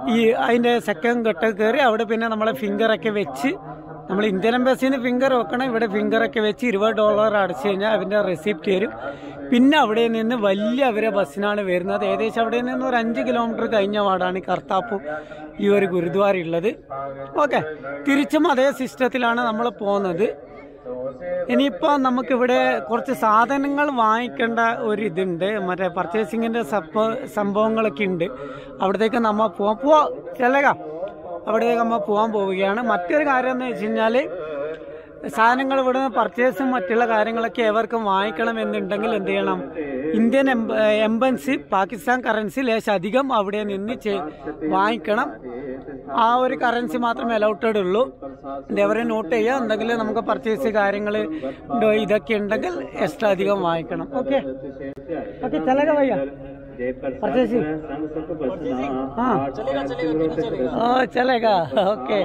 ഈ അതിൻ്റെ സെക്കൻഡ് ഘട്ടം കയറി അവിടെ പിന്നെ നമ്മളെ ഫിംഗറൊക്കെ വെച്ച് നമ്മൾ ഇന്ത്യൻ എംബസിന് ഫിംഗർ വെക്കണം ഇവിടെ ഫിംഗറൊക്കെ വെച്ച് ഇരുപത് ഡോളർ അടച്ചു കഴിഞ്ഞാൽ അതിൻ്റെ റെസിപ്റ്റ് തരും പിന്നെ അവിടെ നിന്ന് വലിയ അവരെ ബസ്സിനാണ് വരുന്നത് ഏകദേശം അവിടെ നിന്ന് ഒരു അഞ്ച് കിലോമീറ്റർ കഴിഞ്ഞ പാടാണ് ഈ കർത്താപ്പൂർ ഈ ഒരു ഗുരുദ്വാര ഉള്ളത് ഓക്കെ തിരിച്ചും അതേ സിസ്റ്റത്തിലാണ് നമ്മൾ പോകുന്നത് ഇനിയിപ്പോൾ നമുക്കിവിടെ കുറച്ച് സാധനങ്ങൾ വാങ്ങിക്കേണ്ട ഒരു ഇതുണ്ട് മറ്റേ പർച്ചേസിങ്ങിൻ്റെ സപ്പ സംഭവങ്ങളൊക്കെ ഉണ്ട് അവിടത്തേക്ക് നമ്മൾ പോവാൻ പോവാ ചെല്ലക അവിടേക്ക് നമ്മൾ പോകാൻ പോവുകയാണ് മറ്റൊരു കാര്യം എന്ന് വെച്ച് കഴിഞ്ഞാൽ സാധനങ്ങൾ ഇവിടെ നിന്ന് പർച്ചേസും മറ്റുള്ള കാര്യങ്ങളൊക്കെ എവർക്കും വാങ്ങിക്കണം എന്നുണ്ടെങ്കിൽ എന്ത് ചെയ്യണം ഇന്ത്യൻ എംബ- എംബൻസി പാകിസ്ഥാൻ കറൻസി ലേശം അധികം അവിടെ നിന്ന് ചെ- വാങ്ങിക്കണം ആ ഒരു കറൻസി മാത്രമേ അലൗട്ടഡ് ഉള്ളൂ ഇതേവരെ നോട്ട് ചെയ്യുക എന്തെങ്കിലും നമുക്ക് പർച്ചേസ് കാര്യങ്ങൾ ഉണ്ടോ ഇതൊക്കെ ഉണ്ടെങ്കിൽ എക്സ്ട്രാ അധികം വാങ്ങിക്കണം ഓക്കെ ഓക്കെ ചലക ഭയ്യ പർച്ചേസ് हाँ ओ चलेगा ओके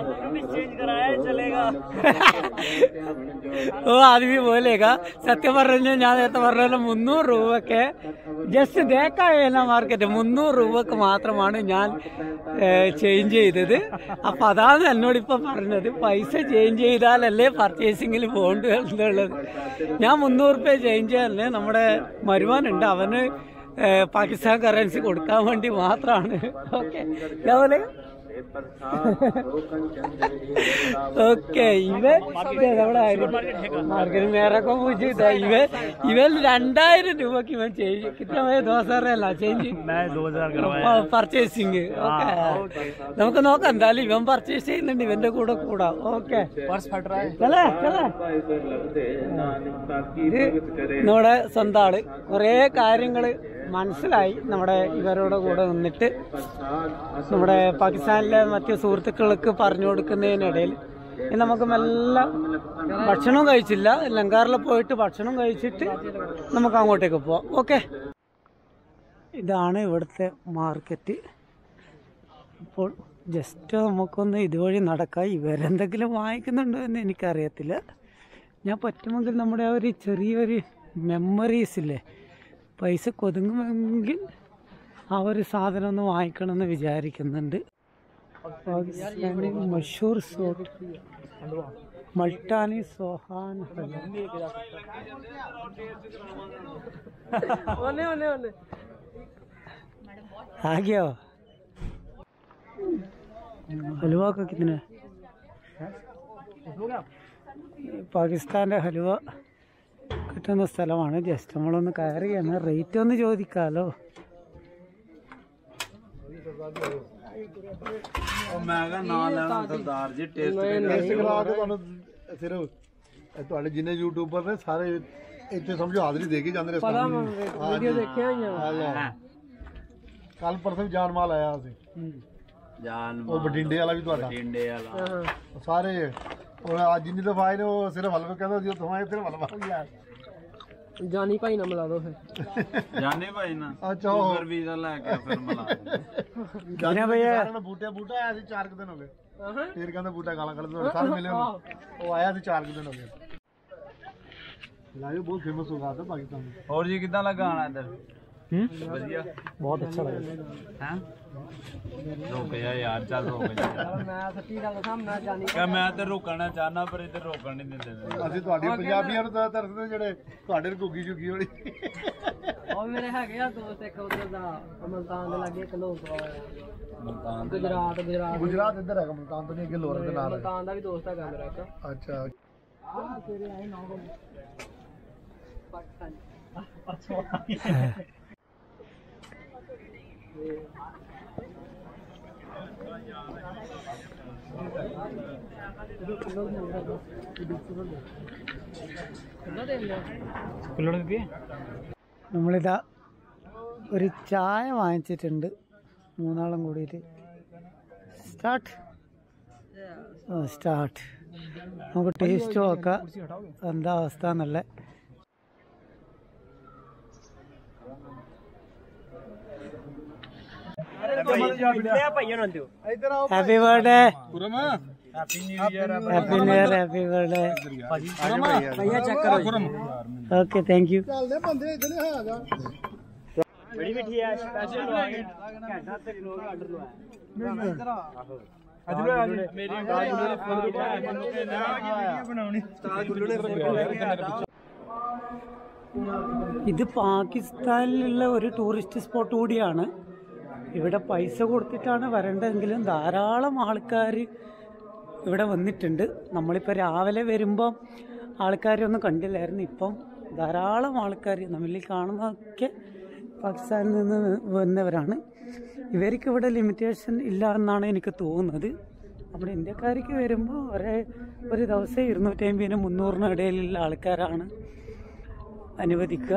ഓ ആദ്യമേ പോലേക്കാ സത്യം പറഞ്ഞു ഞാൻ നേരത്തെ പറഞ്ഞ മുന്നൂറ് രൂപക്ക് ജസ്റ്റ് ദേക്കായ മാർക്കറ്റ് മുന്നൂറ് രൂപക്ക് മാത്രമാണ് ഞാൻ ചേഞ്ച് ചെയ്തത് അപ്പൊ അതാണ് എന്നോട് ഇപ്പൊ പറഞ്ഞത് പൈസ ചേഞ്ച് ചെയ്താലല്ലേ പർച്ചേസിങ്ങിൽ പോകേണ്ടി എന്നുള്ളത് ഞാൻ മുന്നൂറ് രൂപ ചേഞ്ച് ചെയ്യാനല്ലേ നമ്മുടെ മരുമാനുണ്ട് അവന് ഏഹ്, പാകിസ്ഥാൻ കറൻസി കൊടുക്കാൻ വേണ്ടി മാത്രമാണ് ഓക്കെ അതുപോലെ ഓക്കെ ഇവൻ നമ്മുടെ മാർക്കറ്റ് മേരൊക്കെ പൂച്ചിട്ടാ ഇവൻ ഇവൻ രണ്ടായിരം രൂപക്ക് ഇവൻ ചേഞ്ച് കിട്ടമായ ദോസാറല്ല ചേഞ്ച് പർച്ചേസിങ് ഓക്കെ നമുക്ക് നോക്കാം എന്തായാലും ഇവൻ പർച്ചേസ് ചെയ്യുന്നുണ്ട് ഇവന്റെ കൂടെ കൂടാം ഓക്കെ ചലേ ചലേ ഇത് നമ്മുടെ സ്വന്തം ആള് കുറേ കാര്യങ്ങള് മനസ്സിലായി നമ്മുടെ ഇവരോട് കൂടെ നിന്നിട്ട് നമ്മുടെ പാകിസ്ഥാനിലെ മറ്റു സുഹൃത്തുക്കൾക്ക് പറഞ്ഞു കൊടുക്കുന്നതിനിടയിൽ ഇനി നമുക്ക് മെല്ലെ ഭക്ഷണവും കഴിച്ചില്ല ലങ്കാറിൽ പോയിട്ട് ഭക്ഷണം കഴിച്ചിട്ട് നമുക്ക് അങ്ങോട്ടേക്ക് പോവാം ഓക്കെ ഇതാണ് ഇവിടുത്തെ മാർക്കറ്റ് അപ്പോൾ ജസ്റ്റ് നമുക്കൊന്ന് ഇതുവഴി നടക്കാം ഇവരെന്തെങ്കിലും വാങ്ങിക്കുന്നുണ്ടോ എന്ന് എനിക്കറിയത്തില്ല ഞാൻ പറ്റുമെങ്കിൽ നമ്മുടെ ആ ഒരു ചെറിയൊരു മെമ്മറീസ് ഇല്ലേ പൈസ കൊതുങ്ങുമെങ്കിൽ ആ ഒരു സാധനം ഒന്ന് വാങ്ങിക്കണമെന്ന് വിചാരിക്കുന്നുണ്ട് പാകിസ്ഥാനി മഷൂർ സോട്ട് മൾട്ടാനി സോഹാൻ ഹലവ.
ओने ओने ओने
आ गया हो? हलवा का कितना है? പാകിസ്ഥാൻ്റെ ഹലുവ കിട്ടുന്ന സ്ഥലമാണ് ജസ്റ്റ് നമ്മളൊന്ന് കയറിയാണ് റേറ്റ് ഒന്ന് ചോദിക്കാലോ
ਟੈਸਟ ਕਰਾ ਕੇ ਤੁਹਾਨੂੰ ਸਿਰਫ ਇਹ ਤੁਹਾਡੇ ਜਿੰਨੇ ਯੂਟਿਊਬਰ ਨੇ ਸਾਰੇ ਇੱਥੇ ਸਮਝੋ ਹਾਜ਼ਰੀ ਦੇ ਕੇ ਜਾਂਦੇ ਨੇ
पता वीडियो देखे हैं
ਕੱਲ ਪਰਸੋਂ ਵੀ ਜਾਨ ਮਾਲ ਆਇਆ ਸੀ
ਜਾਨ
ਉਹ ਬਠਿੰਡੇ ਵਾਲਾ ਵੀ ਤੁਹਾਡਾ
ਟਿੰਡੇ ਵਾਲਾ
ਸਾਰੇ ਉਹ ਅੱਜ ਜਿੰਨੀ ਦਫਾ ਆਏ ਨੇ ਉਹ ਸਿਰਫ ਹਲਵਾ ਕਹਿੰਦਾ ਸੀ ਉੱਥੋਂ ਆਏ ਸਿਰਫ ਹਲਵਾ ਹੀ ਆਇਆ
जानी भाई ना मिला दो फिर
ਜਾਨੇ ਭਾਈ ਨਾ
ਅੱਛਾ ਉਹ
ਫਿਰ ਵੀਜ਼ਾ ਲੈ ਕੇ ਫਿਰ ਮਿਲਾ
ਕਿੰਨੇ ਭਈਆ?
ਸਾਰਿਆਂ ਨੇ ਬੂਟੇ ਬੂਟਾ ਆਇਆ ਸੀ 4 ਦਿਨ ਹੋ ਗਏ ਫਿਰ ਕਹਿੰਦਾ ਬੂਟਾ ਗਾਲਾਂ ਕੱਢਦਾ ਸਾਰੇ ਮਿਲੇ ਉਹਨੂੰ। ਉਹ ਆਇਆ ਸੀ 4 ਦਿਨ ਹੋ ਗਏ ਲਾਇਓ ਬਹੁਤ ਫੇਮਸ ਹੋ ਗਿਆ ਤਾਂ ਪਾਕਿਸਤਾਨ में
ਹੋਰ ਜੀ ਕਿਦਾਂ ਲੱਗਾ ਆਣਾ ਇੱਧਰ ਵਧੀਆ
ਬਹੁਤ ਅੱਛਾ ਲੱਗਾ
ਹੈ ਰੁਕ ਜਾ ਯਾਰ ਚੱਲ ਰੁਕ ਜਾ
मैं सच्ची गल दसां मैं जानी
ਕਿ ਮੈਂ ਤੇ ਰੁਕਣਾ ਚਾਹਨਾ ਪਰ ਇੱਧਰ ਰੋਕਣ ਨਹੀਂ ਦਿੰਦੇ ਨੇ।
ਅਸੀਂ ਤੁਹਾਡੀ ਪੰਜਾਬੀਆਂ ਨੂੰ ਤਾਂ ਤਰਸਦੇ ਜਿਹੜੇ ਤੁਹਾਡੇ ਨੂੰ ਘੁੱਗੀ ਝੁੱਗੀ ਹੋਣੀ
ਉਹ ਮੇਰੇ ਹੈਗੇ ਆ ਦੋਸਤ ਇੱਕ ਉਧਰ ਦਾ ਮਲਤਾਨ ਦੇ ਲਾਗੇ ਇੱਕ ਲੋਕ ਗੁਜਰਾਤ ਗੁਜਰਾਤ
ਗੁਜਰਾਤ ਇੱਧਰ ਹੈਗਾ ਮਲਤਾਨ ਤੋਂ ਨਹੀਂ ਅੱਗੇ ਲੋਰ ਦੇ ਨਾਲ ਹੈ।
ਮਲਤਾਨ ਦਾ ਵੀ ਦੋਸਤ ਹੈਗਾ ਮੇਰਾ ਇੱਕ
ਅੱਛਾ
നമ്മളിതാ ഒരു ചായ വാങ്ങിച്ചിട്ടുണ്ട് മൂന്നാളും കൂടിയിട്ട് സ്റ്റാർട്ട് സ്റ്റാർട്ട് നമുക്ക് ടേസ്റ്റ് നോക്കാം എന്താ അവസ്ഥ എന്നുള്ള happy birthday happy new year happy birthday okay thank you
ਚੱਲਦੇ ਬੰਦੇ ਇਧਰ ਹੈਗਾ
ഇത് പാകിസ്ഥാനിലുള്ള ഒരു ടൂറിസ്റ്റ് സ്പോട്ട് കൂടിയാണ് ഇവിടെ പൈസ കൊടുത്തിട്ടാണ് വരേണ്ടതെങ്കിലും ധാരാളം ആൾക്കാർ ഇവിടെ വന്നിട്ടുണ്ട് നമ്മളിപ്പോൾ രാവിലെ വരുമ്പം ആൾക്കാരൊന്നും കണ്ടില്ലായിരുന്നു ഇപ്പം ധാരാളം ആൾക്കാർ നമ്മളിൽ കാണുന്നതൊക്കെ പാകിസ്ഥാനിൽ നിന്ന് വന്നവരാണ് ഇവർക്ക് ഇവിടെ ലിമിറ്റേഷൻ ഇല്ല എന്നാണ് എനിക്ക് തോന്നുന്നത് നമ്മുടെ ഇന്ത്യക്കാർക്ക് വരുമ്പോൾ ഒരേ ഒരു ദിവസം ഇരുന്നൂറ്റി അമ്പതിനും മുന്നൂറിനും ഇടയിലുള്ള ആൾക്കാരാണ് അനുവദിക്കുക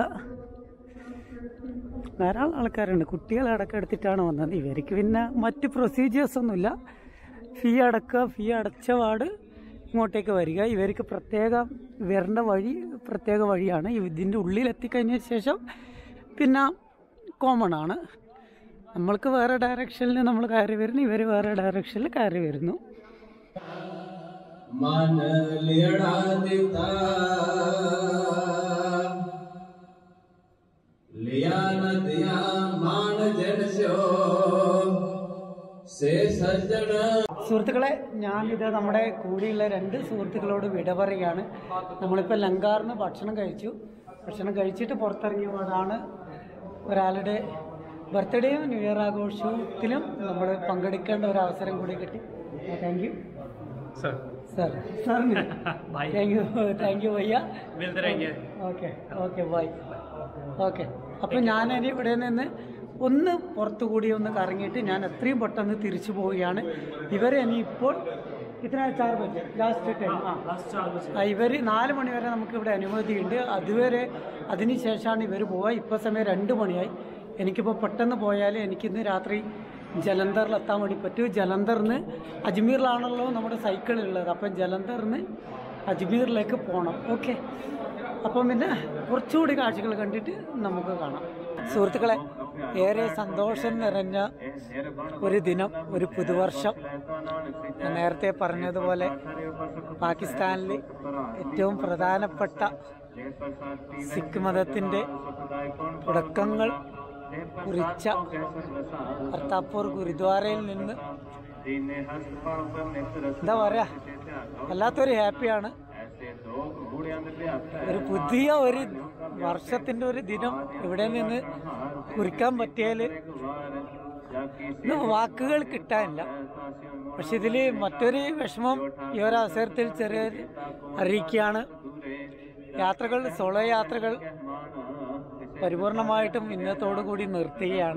ധാരാളം ആൾക്കാരുണ്ട് കുട്ടികളടക്കം എടുത്തിട്ടാണ് വന്നത് ഇവർക്ക് പിന്നെ മറ്റ് പ്രൊസീജിയേഴ്സ് ഒന്നുമില്ല ഫീ അടക്കുക ഫീ അടച്ച പാട് ഇങ്ങോട്ടേക്ക് വരിക ഇവർക്ക് പ്രത്യേക വരേണ്ട വഴി പ്രത്യേക വഴിയാണ് ഇതിൻ്റെ ഉള്ളിൽ എത്തിക്കഴിഞ്ഞ ശേഷം പിന്നെ കോമൺ ആണ് നമ്മൾക്ക് വേറെ ഡയറക്ഷനിൽ നമ്മൾ കയറി വരുന്നു ഇവർ വേറെ ഡയറക്ഷനിൽ കയറി വരുന്നു
मन लियड़ा दिता लिया न दिया मान जन स्यो से सज्जन
സുഹൃത്തുക്കളെ ഞാനിത് നമ്മുടെ കൂടെയുള്ള രണ്ട് സുഹൃത്തുക്കളോട് വിട പറയുകയാണ് നമ്മളിപ്പോൾ ലങ്കാറിന് ഭക്ഷണം കഴിച്ചു ഭക്ഷണം കഴിച്ചിട്ട് പുറത്തിറങ്ങിയപ്പോഴാണ് ഒരാളുടെ ബർത്ത്ഡേയും ന്യൂ ഇയർ ആഘോഷത്തിലും നമ്മൾ പങ്കെടുക്കേണ്ട ഒരു അവസരം കൂടി കിട്ടി താങ്ക് യു
सर
സർ സാറിന് താങ്ക് യു താങ്ക് യു ഭയ്യ
मिलते रहेंगे
ഓക്കെ ഓക്കെ ബൈ ഓക്കെ അപ്പം ഞാൻ ഇനി ഇവിടെ നിന്ന് ഒന്ന് പുറത്തു കൂടി ഒന്ന് കറങ്ങിയിട്ട് ഞാൻ എത്രയും പെട്ടെന്ന് തിരിച്ചു പോവുകയാണ് ഇവരെ ഇനി ഇപ്പോൾ ഇത്ര ചാർ ബജെ ലാസ്റ്റ് ടൈം ആ ഇവർ നാല് മണി വരെ നമുക്ക് ഇവിടെ അനുമതിയുണ്ട് അതുവരെ അതിന് ശേഷമാണ് ഇവർ പോവുക ഇപ്പോൾ സമയം രണ്ട് മണിയായി എനിക്കിപ്പോൾ പെട്ടെന്ന് പോയാൽ എനിക്കിന്ന് രാത്രി ജലന്ധറിൽ എത്താൻ വേണ്ടി പറ്റൂ ജലന്ധറിന് അജ്മീറിലാണല്ലോ നമ്മുടെ സൈക്കിൾ ഉള്ളത് അപ്പം ജലന്ധറിന് അജ്മീറിലേക്ക് പോകണം ഓക്കെ അപ്പം പിന്നെ കുറച്ചുകൂടി കാഴ്ചകൾ കണ്ടിട്ട് നമുക്ക് കാണാം സുഹൃത്തുക്കളെ ഏറെ സന്തോഷം നിറഞ്ഞ ഒരു ദിനം ഒരു പുതുവർഷം ഞാൻ നേരത്തെ പറഞ്ഞതുപോലെ പാകിസ്ഥാനിൽ ഏറ്റവും പ്രധാനപ്പെട്ട സിഖ് മതത്തിൻ്റെ തുടക്കങ്ങൾ കുറിച്ച കർത്താപ്പൂർ ഗുരുദ്വാരയിൽ നിന്ന് എന്താ പറയാ വല്ലാത്തൊരു ഹാപ്പിയാണ് ഒരു പുതിയ ഒരു വർഷത്തിന്റെ ഒരു ദിനം ഇവിടെ നിന്ന് കുറിക്കാൻ പറ്റിയാൽ ഇത് വാക്കുകൾ കിട്ടാനില്ല പക്ഷെ ഇതിൽ മറ്റൊരു വിഷമം ഈ ഒരു അവസരത്തിൽ ചെറിയ അറിയിക്കുകയാണ് യാത്രകൾ സോളോ യാത്രകൾ പരിപൂർണമായിട്ടും ഇന്നത്തോടു കൂടി നിർത്തുകയാണ്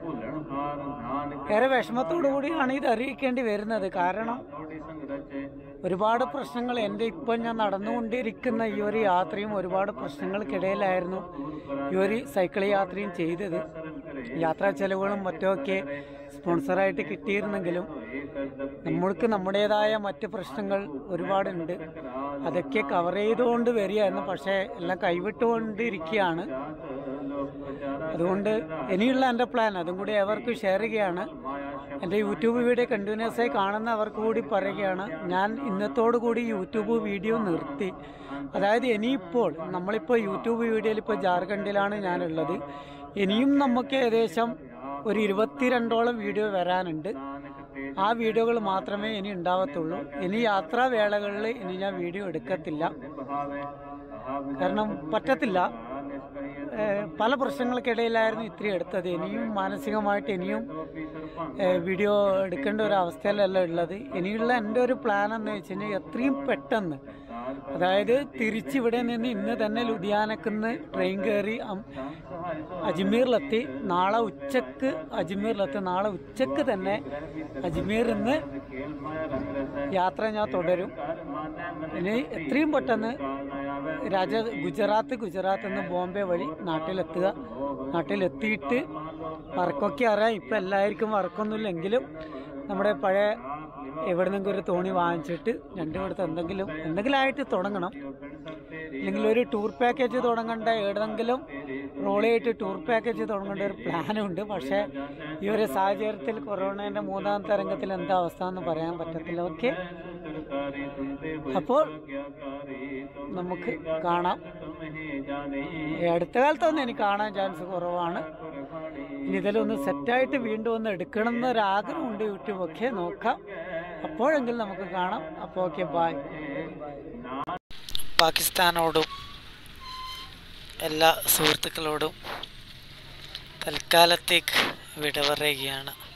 ഏറെ വിഷമത്തോടു കൂടിയാണ് ഇത് അറിയിക്കേണ്ടി വരുന്നത് കാരണം ഒരുപാട് പ്രശ്നങ്ങൾ എൻ്റെ ഇപ്പോൾ ഞാൻ നടന്നുകൊണ്ടിരിക്കുന്ന ഈ ഒരു യാത്രയും ഒരുപാട് പ്രശ്നങ്ങൾക്കിടയിലായിരുന്നു ഈ ഒരു സൈക്കിൾ യാത്രയും ചെയ്തത് യാത്രാ ചെലവുകളും മറ്റുമൊക്കെ സ്പോൺസറായിട്ട് കിട്ടിയിരുന്നെങ്കിലും നമ്മൾക്ക് നമ്മുടേതായ മറ്റ് പ്രശ്നങ്ങൾ ഒരുപാടുണ്ട് അതൊക്കെ കവർ ചെയ്തുകൊണ്ട് വരികയായിരുന്നു പക്ഷേ എല്ലാം കൈവിട്ടുകൊണ്ടിരിക്കുകയാണ് അതുകൊണ്ട് ഇനിയുള്ള എൻ്റെ പ്ലാൻ അതും കൂടി അവർക്ക് ഷെയർ ചെയ്യുകയാണ് എൻ്റെ യൂട്യൂബ് വീഡിയോ കണ്ടിന്യൂസ് ആയി കാണുന്നവർക്ക് കൂടി പറയുകയാണ് ഞാൻ ഇന്നത്തോടു കൂടി യൂട്യൂബ് വീഡിയോ നിർത്തി അതായത് ഇനിയിപ്പോൾ നമ്മളിപ്പോൾ യൂട്യൂബ് വീഡിയോയിൽ ഇപ്പോൾ ജാർഖണ്ഡിലാണ് ഞാനുള്ളത് ഇനിയും നമുക്ക് ഏകദേശം ഒരു ഇരുപത്തിരണ്ടോളം വീഡിയോ വരാനുണ്ട് ആ വീഡിയോകൾ മാത്രമേ ഇനി ഉണ്ടാവത്തുള്ളൂ ഇനി യാത്രാ വേളകളിൽ ഇനി ഞാൻ വീഡിയോ എടുക്കത്തില്ല കാരണം പറ്റത്തില്ല ഏഹ് പല പ്രശ്നങ്ങൾക്കിടയിലായിരുന്നു ഇത്രയും എടുത്തത് ഇനിയും മാനസികമായിട്ട് ഇനിയും ഏഹ് വീഡിയോ എടുക്കേണ്ട ഒരു അവസ്ഥയിലല്ല ഉള്ളത് ഇനിയുള്ള എൻ്റെ ഒരു പ്ലാൻ എന്ന് വെച്ച് കഴിഞ്ഞാൽ എത്രയും പെട്ടെന്ന് അതായത് തിരിച്ചിവിടെ നിന്ന് ഇന്ന് തന്നെ ലുധിയാനക്കുന്ന് ട്രെയിൻ കയറി അം- അജ്മീറിലെത്തി നാളെ ഉച്ചക്ക് അജ്മീറിലെത്തി നാളെ ഉച്ചക്ക് തന്നെ അജ്മീറിൽ നിന്ന് യാത്ര ഞാൻ തുടരും ഇനി എത്രയും പെട്ടെന്ന് രാജ ഗുജറാത്ത് ഗുജറാത്തിൽ നിന്ന് ബോംബെ വഴി നാട്ടിലെത്തുക നാട്ടിലെത്തിയിട്ട് വർക്കൊക്കെ അറിയാം ഇപ്പം എല്ലാവർക്കും വർക്കൊന്നുമില്ലെങ്കിലും നമ്മുടെ പഴയ എവിടെ നിന്നെങ്കിലും ഒരു തോണി വാങ്ങിച്ചിട്ട് രണ്ടും അടുത്ത് എന്തെങ്കിലും എന്തെങ്കിലും ആയിട്ട് തുടങ്ങണം അല്ലെങ്കിൽ ഒരു ടൂർ പാക്കേജ് തുടങ്ങേണ്ട ഏതെങ്കിലും റോളിയായിട്ട് ടൂർ പാക്കേജ് തുടങ്ങേണ്ട ഒരു പ്ലാനുണ്ട് പക്ഷേ ഈ ഒരു സാഹചര്യത്തിൽ കൊറോണയുടെ മൂന്നാം തരംഗത്തിൽ എന്താ അവസ്ഥ എന്ന് പറയാൻ പറ്റത്തില്ല ഓക്കെ അപ്പോൾ നമുക്ക് കാണാം ഈ അടുത്ത കാലത്തൊന്നും എനിക്ക് കാണാൻ ചാൻസ് കുറവാണ് ഇനി ഇതെല്ലാം ഒന്ന് സെറ്റായിട്ട് വീണ്ടും ഒന്ന് എടുക്കണം എന്നൊരാഗ്രഹമുണ്ട് യൂട്യൂബൊക്കെ നോക്കാം അപ്പോഴെങ്കിലും നമുക്ക് കാണാം അപ്പോൾ ഓക്കെ ബായ് പാകിസ്ഥാനോടും എല്ലാ സുഹൃത്തുക്കളോടും തൽക്കാലത്തേക്ക് വിട പറയുകയാണ്